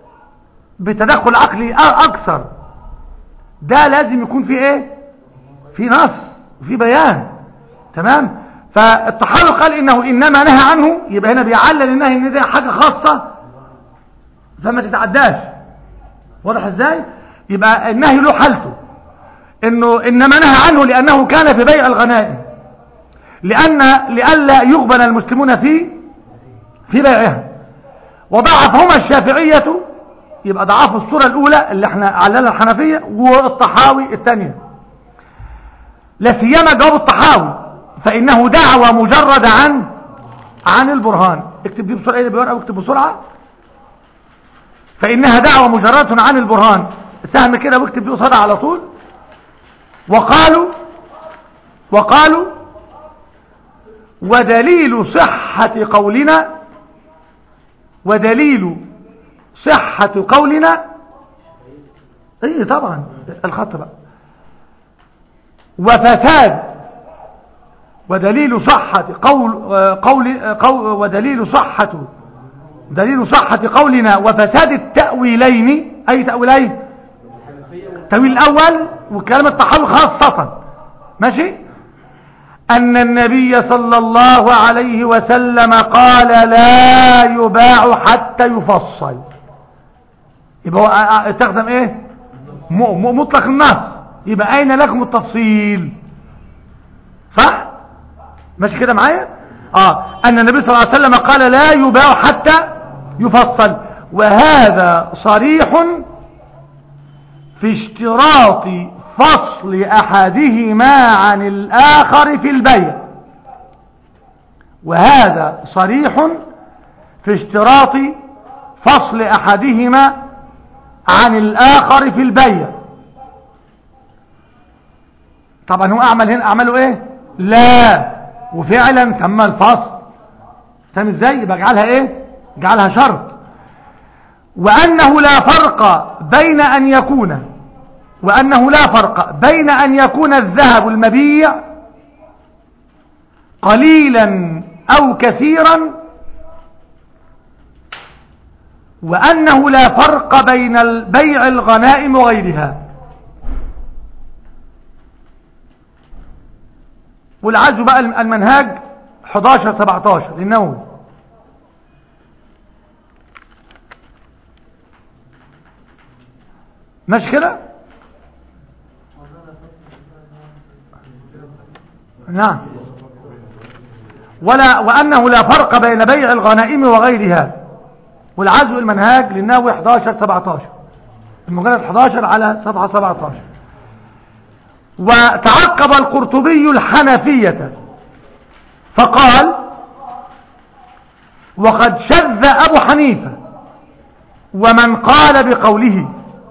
بتدخل عقلي أ- اكثر ده لازم يكون في ايه في نص في بيان تمام فالطحاوي قال انه انما نهى عنه يبقى هنا بيعلل النهي ان ده حاجه خاصه فما تتعداش واضح ازاي يبقى النهي له حالته انه انما نهى عنه لانه كان في بيع الغنائم لان لئلا يقبل المسلمون في في بيعها وضعفهما الشافعيه يبقى ضعفوا الصوره الاولى اللي احنا عللها الحنفيه والطحاوي الثانيه لا سيما جواب الطحاوي فانه دعوى مجرد عن عن البرهان اكتب دي بسرعه ايه بورقه واكتب بسرعه فانها دعوى مجرده عن البرهان سهم كده واكتب دي قصادها على طول وقالوا وقالوا ودليل صحة قولنا ودليل صحة قولنا ايه طبعا الخط بقى وفساد ودليل صحة قول, قول, قول ودليل صحة دليل صحة قولنا وفساد التأويلين أي تأويلين التأويل الأول وكلام التحول خاصة ماشي أن النبي صلى الله عليه وسلم قال لا يباع حتى يفصل يبقى هو استخدم ايه م- م- مطلق النص يبقى اين لكم التفصيل صح ماشي كده معايا اه ان النبي صلى الله عليه وسلم قال لا يباع حتى يفصل وهذا صريح في اشتراط فصل احدهما عن الاخر في البيع وهذا صريح في اشتراط فصل احدهما عن الاخر في البيع طبعا هو اعمل هنا اعمله ايه لا وفعلا تم الفصل تم ازاي يبقى اجعلها ايه اجعلها شرط وانه لا فرق بين ان يكون وانه لا فرق بين ان يكون الذهب المبيع قليلا او كثيرا وانه لا فرق بين بيع الغنائم وغيرها والعجو بقى المنهاج 11 17 للنووي ماشي كده نعم ولا وأنه لا فرق بين بيع الغنائم وغيرها والعزو المنهاج للناوي 11 17 المجلد 11 على صفحة 17 وتعقب القرطبي الحنفية فقال وقد شذ أبو حنيفة ومن قال بقوله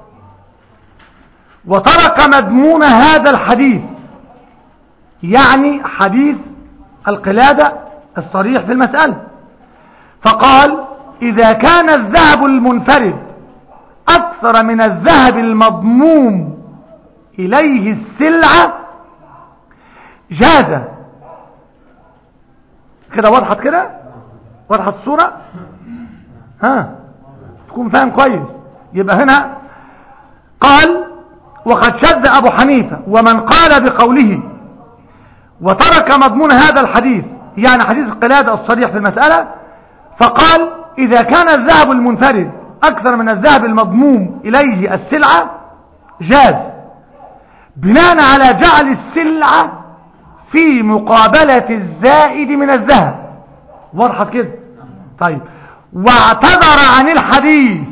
وترك مضمون هذا الحديث يعني حديث القلادة الصريح في المسألة فقال إذا كان الذهب المنفرد أكثر من الذهب المضموم إليه السلعة جاز كده وضحت كده وضحت الصورة ها تكون فاهم كويس يبقى هنا قال وقد شذ أبو حنيفة ومن قال بقوله وترك مضمون هذا الحديث يعني حديث القلادة الصريح في المسألة فقال إذا كان الذهب المنفرد أكثر من الذهب المضموم إليه السلعة جاز بناء على جعل السلعة في مقابلة الزائد من الذهب وضحت كده طيب واعتذر عن الحديث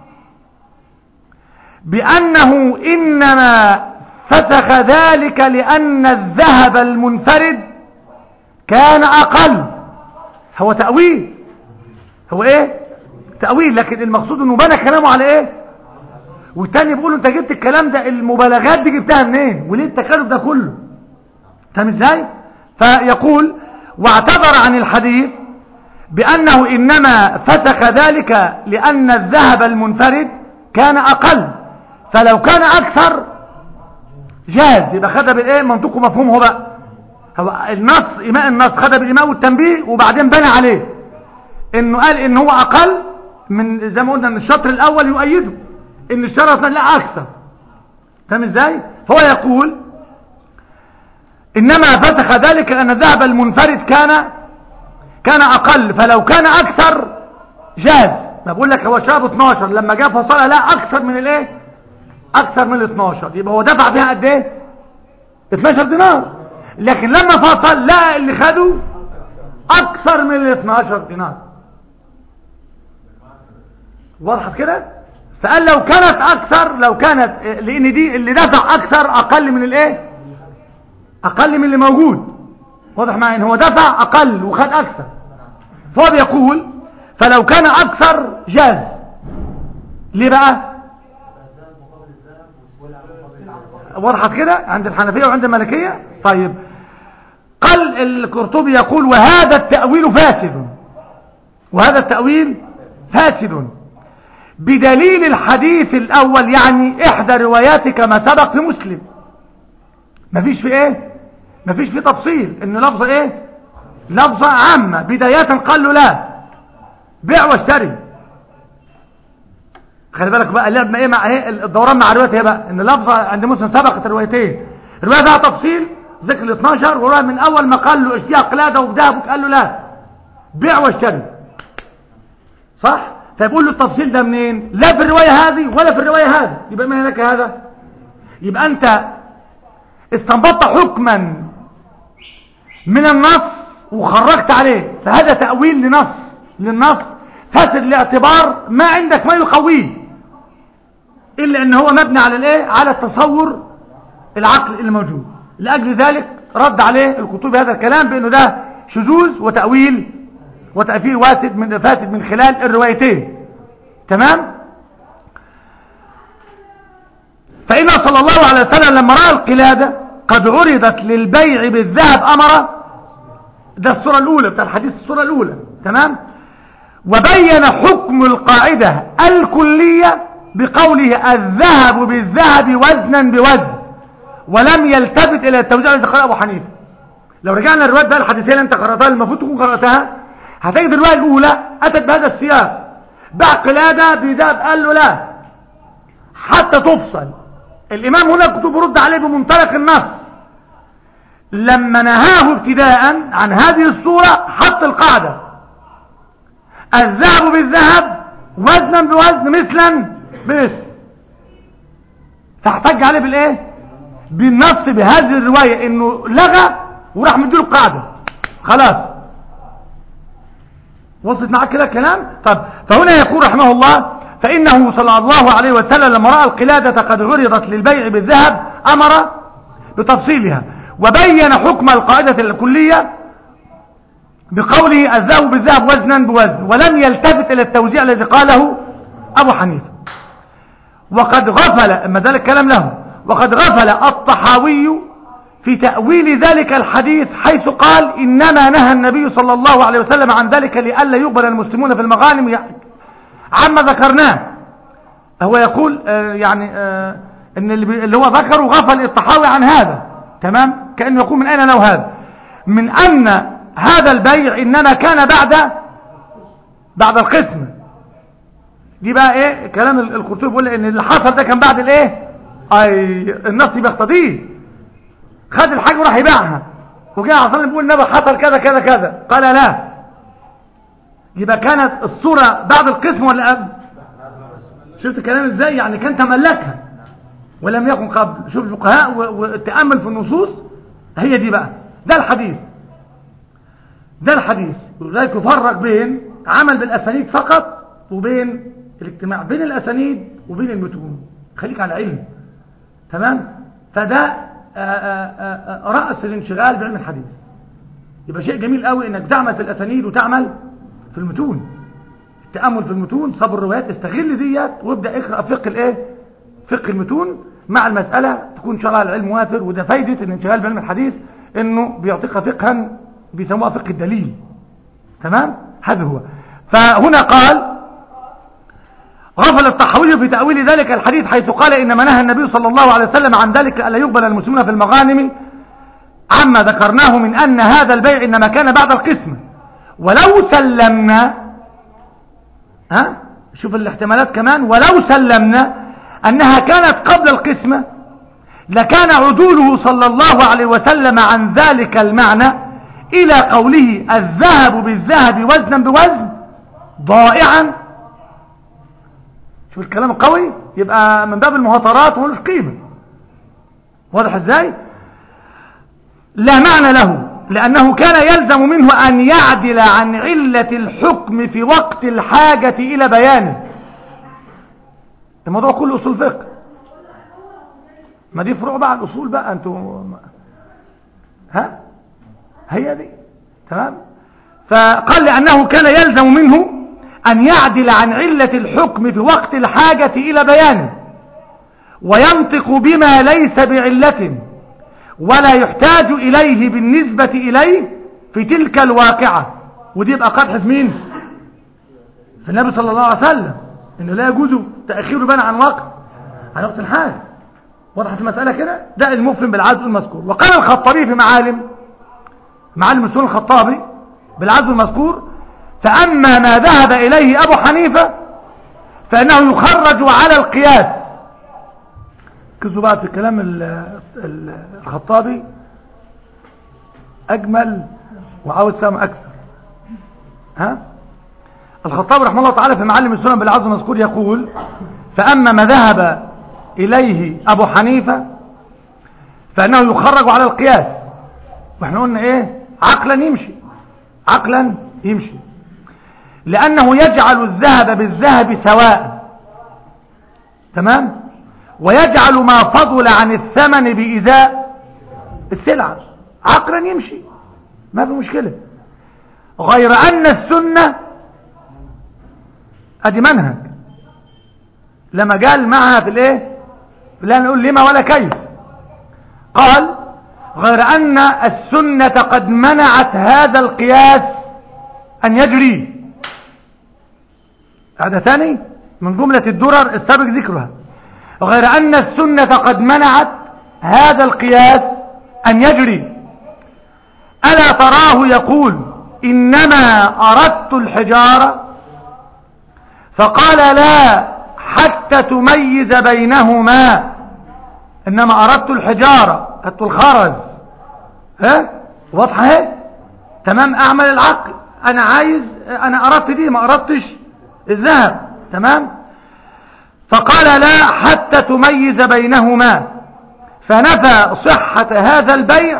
بأنه إنما فسخ ذلك لأن الذهب المنفرد كان أقل هو تأويل هو ايه تأويل لكن المقصود انه بنى كلامه على ايه والتاني بيقول انت جبت الكلام ده المبالغات دي جبتها منين وليه التكلف ده كله فاهم ازاي فيقول واعتذر عن الحديث بأنه إنما فسخ ذلك لأن الذهب المنفرد كان أقل فلو كان أكثر جاز يبقى خدها بالإيه منطقه مفهومه بقى هو النص إماء النص خدها بالإماء والتنبيه وبعدين بنى عليه إنه قال إن هو أقل من زي ما قلنا من الشطر الأول يؤيده إن الشرط لا أكثر فاهم إزاي فهو يقول إنما فسخ ذلك أن الذهب المنفرد كان كان أقل فلو كان أكثر جاز ما بقول لك هو شاب 12 لما جاء فصلها لا أكثر من الايه أكثر من ال 12 يبقى هو دفع فيها قد ايه 12 دينار لكن لما فصل لا اللي خده أكثر من ال 12 دينار وضحت كده فقال لو كانت أكثر لو كانت لأن دي اللي دفع أكثر أقل من الايه أقل من اللي موجود واضح معي ان هو دفع اقل وخد اكثر فهو بيقول فلو كان اكثر جاز ليه بقى وضحت كده عند الحنفية وعند المالكية طيب قال القرطبي يقول وهذا التأويل فاسد وهذا التأويل فاسد بدليل الحديث الأول يعني إحدى روايات كما سبق في مسلم مفيش في ايه مفيش في تفصيل ان لفظة ايه لفظة عامة بداية قال له لا بيع واشتري خلي بالك بقى اللعب ايه مع ايه الدوران مع رواية ايه بقى ان لفظة عند مسلم سبقت روايتين الرواية فيها تفصيل ذكر ال 12 ورواية من اول ما قال له اشتيها قلادة وبدهب قال له لا بيع واشتري صح فيقول له التفصيل ده منين لا في الرواية هذه ولا في الرواية هذه يبقى من هناك هذا يبقى انت استنبطت حكما من النص وخرجت عليه فهذا تأويل لنص للنص فاسد لاعتبار ما عندك ما يقويه إلا أن هو مبني على الايه على التصور العقل اللي موجود لأجل ذلك رد عليه القطوبي هذا الكلام بأنه ده شذوذ وتأويل وتأثير واسد من فاسد من خلال الروايتين تمام فإن صلى الله عليه وسلم لما رأى القلادة قد عرضت للبيع بالذهب أمر ده الصورة الأولى بتاع الحديث الصورة الأولى تمام وبين حكم القاعدة الكلية بقوله الذهب بالذهب وزنا بوزن ولم يلتفت إلى التوزيع الذي قال أبو حنيفة لو رجعنا الرواية بقى الحديثية اللي انت قرأتها المفروض تكون قرأتها هتجد الرواية الأولى أتت بهذا السياق باع قلادة بذهب قال له لا حتى تفصل الإمام هنا كنت برد عليه بمنطلق النص لما نهاه ابتداء عن هذه الصورة حط القاعدة الذهب بالذهب وزنا بوزن مثلا بمثل فاحتج عليه بالايه بالنص بهذه الرواية انه لغى وراح مديله القاعدة خلاص وصلت معاك كده الكلام طب فهنا يقول رحمه الله فإنه صلى الله عليه وسلم لما رأى القلادة قد عرضت للبيع بالذهب أمر بتفصيلها وبين حكم القاعدة الكلية بقوله الذهب بالذهب وزنا بوزن ولم يلتفت إلى التوزيع الذي قاله أبو حنيفة وقد غفل ما ذلك كلام له وقد غفل الطحاوي في تأويل ذلك الحديث حيث قال إنما نهى النبي صلى الله عليه وسلم عن ذلك لئلا يقبل المسلمون في المغانم عما ذكرناه هو يقول آه يعني آه ان اللي هو ذكره غفل الطحاوي عن هذا تمام كأنه يقول من أين له هذا من أن هذا البيع إنما كان بعد بعد القسم دي بقى ايه كلام القرطبي بيقول ان اللي حصل ده كان بعد الايه اي النص بيقتضيه خد الحاجه وراح يبيعها وجاء عصام بيقول النبي حصل كذا كذا كذا قال لا يبقى كانت الصورة بعد القسم ولا قبل شفت الكلام ازاي يعني كان تملكها ولم يكن قبل شوف الفقهاء والتأمل في النصوص هي دي بقى ده الحديث ده الحديث ولذلك يفرق بين عمل بالأسانيد فقط وبين الاجتماع بين الأسانيد وبين المتون خليك على علم تمام فده آآ آآ رأس الانشغال بعلم الحديث يبقى شيء جميل قوي انك تعمل في الأسانيد وتعمل في المتون التأمل في المتون صبر الروايات استغل ديت وابدأ اقرأ فقه الايه فقه المتون مع المسألة تكون شرع العلم وافر وده فايدة الانشغال بعلم الحديث انه بيعطيك فقها بيسموها فقه الدليل تمام هذا هو فهنا قال غفل الطحاوي في تأويل ذلك الحديث حيث قال إنما نهى النبي صلى الله عليه وسلم عن ذلك ألا يقبل المسلمون في المغانم عما ذكرناه من أن هذا البيع إنما كان بعد القسم ولو سلمنا ها شوف الاحتمالات كمان ولو سلمنا أنها كانت قبل القسمة لكان عدوله صلى الله عليه وسلم عن ذلك المعنى إلى قوله الذهب بالذهب وزنا بوزن ضائعا شوف الكلام القوي يبقى من باب المهاترات وملوش قيمة واضح ازاي لا معنى له لأنه كان يلزم منه أن يعدل عن علة الحكم في وقت الحاجة إلى بيانه الموضوع كله أصول فقه ما دي فروع بقى الأصول بقى أنتوا ها هي دي تمام فقال لأنه كان يلزم منه أن يعدل عن علة الحكم في وقت الحاجة إلى بيانه وينطق بما ليس بعلة ولا يحتاج إليه بالنسبة إليه في تلك الواقعة ودي يبقى قدح في مين في النبي صلى الله عليه وسلم إنه لا يجوز تأخير بنا عن وقت عن وقت الحاجة وضحت المسألة كده ده المفهم بالعزو المذكور وقال الخطابي في معالم معالم السنة الخطابي بالعزو المذكور فأما ما ذهب إليه أبو حنيفة فإنه يخرج على القياس كذوا بقى في كلام ال- ال- الخطابي أجمل وعاوز سام أكثر ها الخطابي رحمه الله تعالى في معلم السنن بالعزو المذكور يقول فأما ما ذهب إليه أبو حنيفة فإنه يخرج على القياس واحنا قلنا إيه عقلا يمشي عقلا يمشي لأنه يجعل الذهب بالذهب سواء تمام ويجعل ما فضل عن الثمن بإزاء السلعة عقلا يمشي ما في مشكلة غير أن السنة أدي منهج لما قال معها في الايه لا نقول لما ولا كيف قال غير أن السنة قد منعت هذا القياس أن يجري هذا ثاني من جملة الدرر السابق ذكرها غير أن السنة قد منعت هذا القياس أن يجري ألا تراه يقول إنما أردت الحجارة فقال لا حتى تميز بينهما إنما أردت الحجارة أردت الخرز ها واضحة اهي تمام أعمل العقل أنا عايز أنا أردت دي ما أردتش الذهب تمام فقال لا حتى تميز بينهما فنفى صحة هذا البيع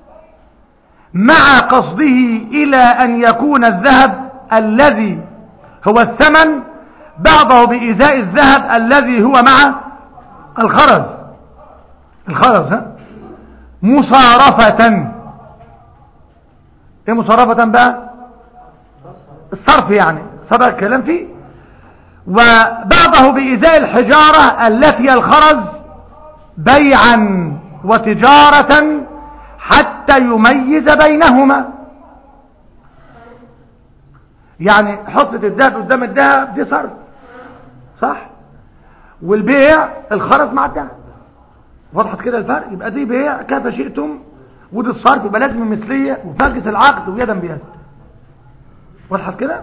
مع قصده إلى أن يكون الذهب الذي هو الثمن بعضه بإزاء الذهب الذي هو مع الخرز الخرز ها مصارفة ايه مصارفة بقى الصرف يعني صدق الكلام فيه وبعضه بإزاء الحجارة التي هي الخرز بيعا وتجارة حتى يميز بينهما يعني حطة الذهب قدام الذهب دي صرف صح والبيع الخرز مع الذهب وضحت كده الفرق يبقى دي بيع كيف شئتم ودي الصرف يبقى لازم المثلية وفاقس العقد ويدا بيد وضحت كده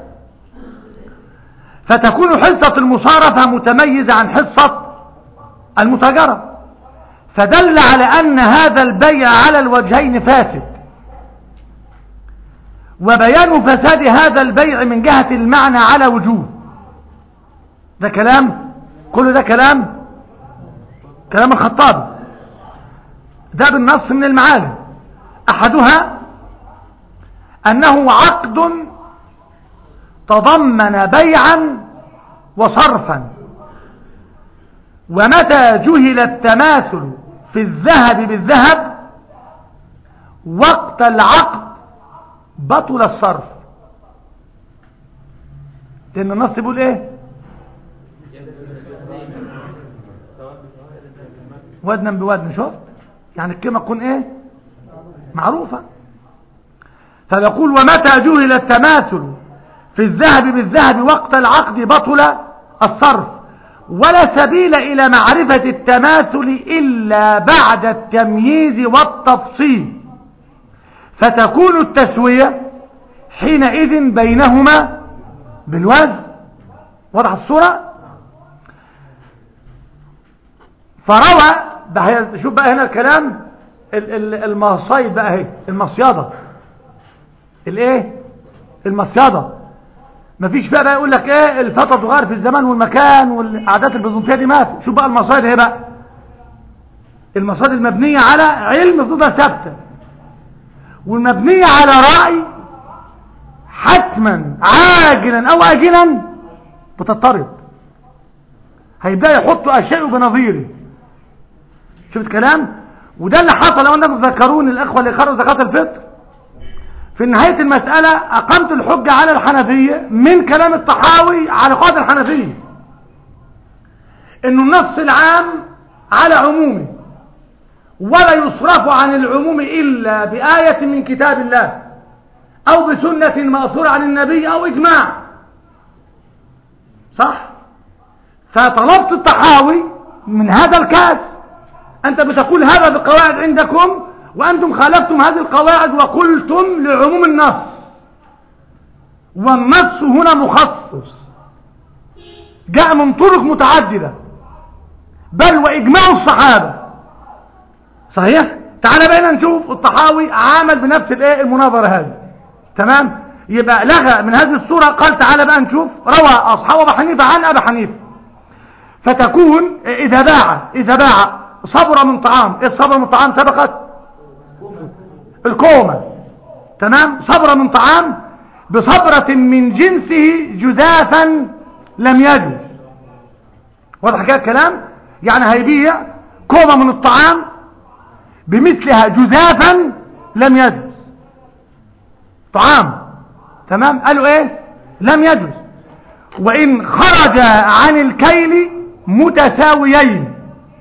فتكون حصة المصارفة متميزة عن حصة المتاجرة فدل على أن هذا البيع على الوجهين فاسد وبيان فساد هذا البيع من جهة المعنى على وجوه ده كلام كل ده كلام كلام الخطاب ده بالنص من المعالم أحدها أنه عقد تضمن بيعا وصرفا ومتى جهل التماثل في الذهب بالذهب وقت العقد بطل الصرف لأن النص بيقول ايه ودنا بودن شفت يعني الكلمة تكون ايه معروفة فيقول ومتى جهل التماثل في الذهب بالذهب وقت العقد بطل الصرف ولا سبيل إلى معرفة التماثل إلا بعد التمييز والتفصيل فتكون التسوية حينئذ بينهما بالوزن وضح الصورة فروى بقى شوف بقى هنا الكلام المصايد بقى اهي المصيادة الايه المصيادة مفيش فيها بقى يقول لك ايه الفترة تغير في الزمان والمكان والعادات البيزنطية دي ما في شوف بقى المصايد اهي بقى المصايد المبنية على علم فضلها ثابتة والمبنية على رأي حتما عاجلا او اجلا بتضطرب هيبدأ يحطوا اشياء بنظيره شفت كلام وده اللي حصل لو انكم تذكرون الاخوه اللي خرجوا زكاه الفطر في نهايه المساله اقمت الحجه على الحنفيه من كلام الطحاوي على قاعده الحنفيه انه النص العام على عمومه ولا يصرف عن العموم الا بايه من كتاب الله او بسنه ماثوره عن النبي او اجماع صح فطلبت الطحاوي من هذا الكاس أنت بتقول هذا بقواعد عندكم وأنتم خالفتم هذه القواعد وقلتم لعموم النص والنص هنا مخصص جاء من طرق متعددة بل وإجماع الصحابة صحيح تعال بينا نشوف الطحاوي عامل بنفس الايه المناظرة هذه تمام يبقى لغى من هذه الصورة قال تعال بقى نشوف روى أصحاب أبا حنيفة عن أبا حنيفة فتكون إذا باع إذا باع صبر من طعام إيه الصبر من طعام سبقت الكومة تمام صبر من طعام بصبرة من جنسه جزافا لم يجز واضح كده الكلام يعني هيبيع كومة من الطعام بمثلها جزافا لم يجز طعام تمام قالوا ايه لم يجز وان خرج عن الكيل متساويين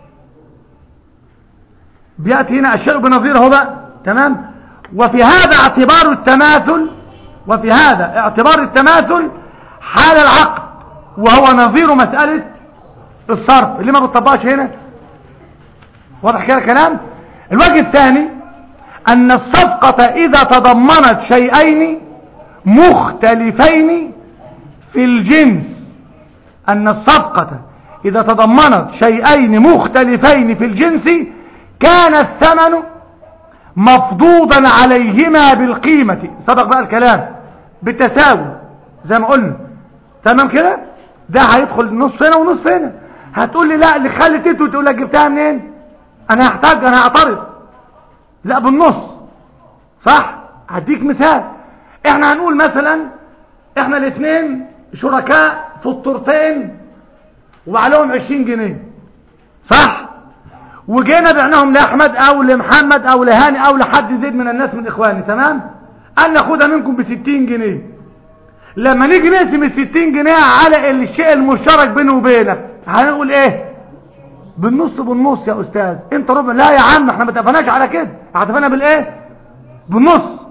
بيأتي هنا الشيء بنظيره بقى تمام وفي هذا اعتبار التماثل وفي هذا اعتبار التماثل حال العقد وهو نظير مسألة الصرف اللي ما بتطبقش هنا واضح كده الكلام الوجه الثاني أن الصفقة إذا تضمنت شيئين مختلفين في الجنس أن الصفقة إذا تضمنت شيئين مختلفين في الجنس كان الثمن مفضوضا عليهما بالقيمة صدق بقى الكلام بالتساوي زي ما قلنا تمام كده ده هيدخل نص هنا ونص هنا هتقول لي لا اللي خلت انت وتقول لك جبتها منين انا هحتاج انا هعترض لا بالنص صح هديك مثال احنا هنقول مثلا احنا الاثنين شركاء في الطرتين وعليهم 20 جنيه صح وجينا بعناهم لاحمد او لمحمد او لهاني او لحد زيد من الناس من اخواني تمام قال ناخدها منكم ب 60 جنيه لما نيجي نقسم ال 60 جنيه على الشيء المشترك بيني وبينك هنقول ايه بالنص بالنص يا استاذ انت ربع لا يا عم احنا ما اتفقناش على كده اتفقنا بالايه بالنص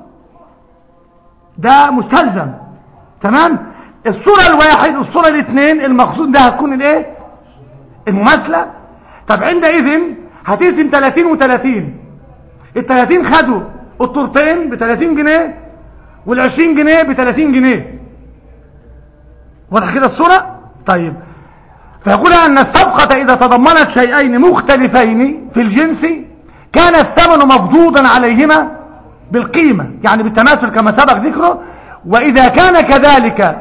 ده مستلزم تمام الصورة الواحد والصورة الاثنين المقصود ده هتكون الايه المماثلة طب عندئذ هتقسم 30 و30 ال 30 خدوا الطرتين ب 30 جنيه وال 20 جنيه ب 30 جنيه واضح كده الصورة طيب فيقول أن الصفقة إذا تضمنت شيئين مختلفين في الجنس كان الثمن مفضوضا عليهما بالقيمة يعني بالتماثل كما سبق ذكره وإذا كان كذلك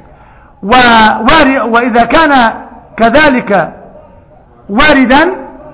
ووار وإذا كان كذلك واردا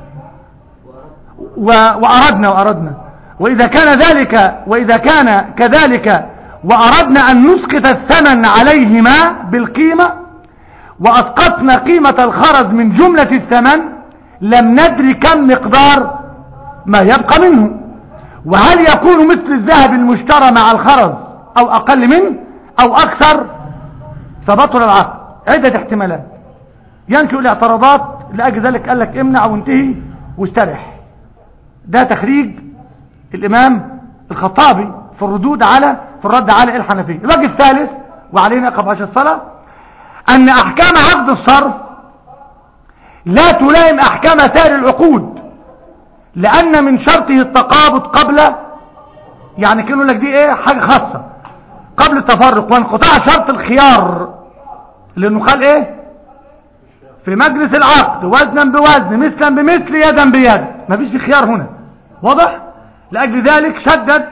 وأردنا وأردنا وإذا كان ذلك وإذا كان كذلك وأردنا أن نسقط الثمن عليهما بالقيمة وأسقطنا قيمة الخرز من جملة الثمن لم ندري كم مقدار ما يبقى منه وهل يكون مثل الذهب المشترى مع الخرز أو أقل منه أو أكثر فبطل العقد عدة احتمالات ينشئ الاعتراضات لأجل ذلك قال لك امنع وانتهي واسترح ده تخريج الإمام الخطابي في الردود على في الرد على الحنفية الوجه الثالث وعلينا قبعش الصلاة أن أحكام عقد الصرف لا تلائم أحكام سائر العقود لأن من شرطه التقابض قبل يعني كانوا لك دي ايه حاجة خاصة قبل التفرق وانقطاع شرط الخيار لأنه قال ايه في مجلس العقد وزنا بوزن مثلا بمثل يدا بيد مفيش في خيار هنا واضح لأجل ذلك شدد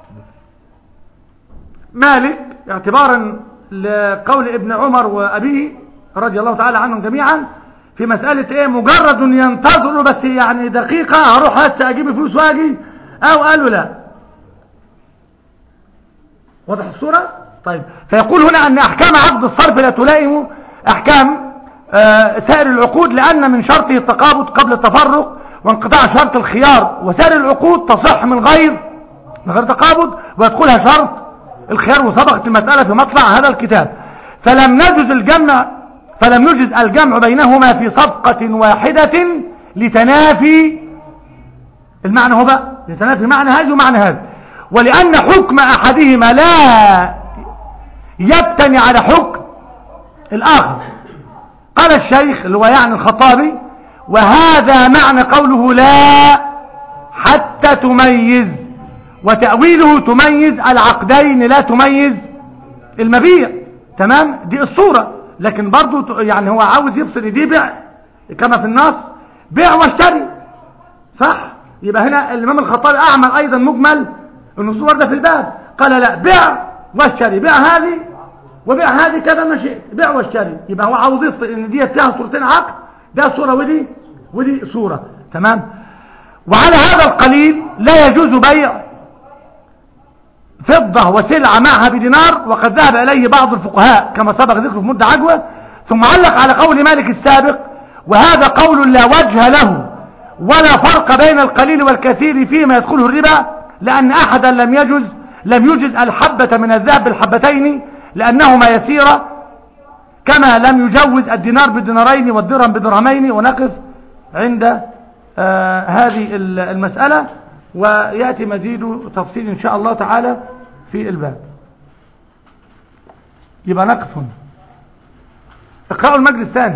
مالك اعتبارا لقول ابن عمر وأبيه رضي الله تعالى عنهم جميعا في مسألة ايه مجرد ينتظر بس يعني دقيقة هروح هسه اجيب فلوس واجي او قالوا لا واضح الصورة طيب فيقول هنا ان احكام عقد الصرف لا تلائم احكام آه سائر العقود لان من شرطه التقابض قبل التفرق وانقطاع شرط الخيار وسائر العقود تصح من غير من غير تقابض ويدخلها شرط الخيار وسبقت المسألة في مطلع هذا الكتاب فلم نجز الجمع فلم يجز الجمع بينهما في صفقة واحدة لتنافي المعنى هو بقى لتنافي معنى هذا ومعنى هذا ولأن حكم أحدهما لا يبتني على حكم الآخر قال الشيخ اللي هو يعني الخطابي وهذا معنى قوله لا حتى تميز وتأويله تميز العقدين لا تميز المبيع تمام دي الصورة لكن برضو ت- يعني هو عاوز يفصل دي بيع كما في النص بيع واشتري صح يبقى هنا الإمام الخطابي أعمل أيضا مجمل النصوص واردة في الباب قال لا بيع واشتري بيع هذه وبيع هذه كذا ما شئت بيع واشتري يبقى هو عاوز يفصل ان دي فيها صورتين عقد ده صورة ودي ودي صورة تمام وعلى هذا القليل لا يجوز بيع فضة وسلعة معها بدينار وقد ذهب إليه بعض الفقهاء كما سبق ذكره في مدة عجوة ثم علق على قول مالك السابق وهذا قول لا وجه له ولا فرق بين القليل والكثير فيما يدخله الربا لأن أحدا لم يجز لم يجز الحبة من الذهب بالحبتين لأنهما يسيرة كما لم يجوز الدينار بالدينارين والدرهم بدرهمين ونقف عند آه هذه ال- المسألة ويأتي مزيد تفصيل إن شاء الله تعالى في الباب يبقى نقف هنا اقرأوا المجلس الثاني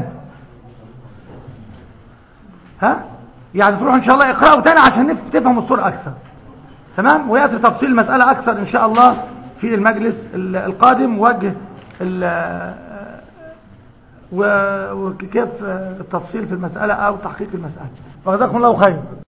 ها يعني تروحوا إن شاء الله اقرأوا تاني عشان نف- تفهموا الصورة أكثر تمام ويأتي تفصيل المسألة أكثر إن شاء الله في المجلس ال- القادم وجه ال- و- وكيف التفصيل في المسألة أو تحقيق المسألة وجزاكم الله خير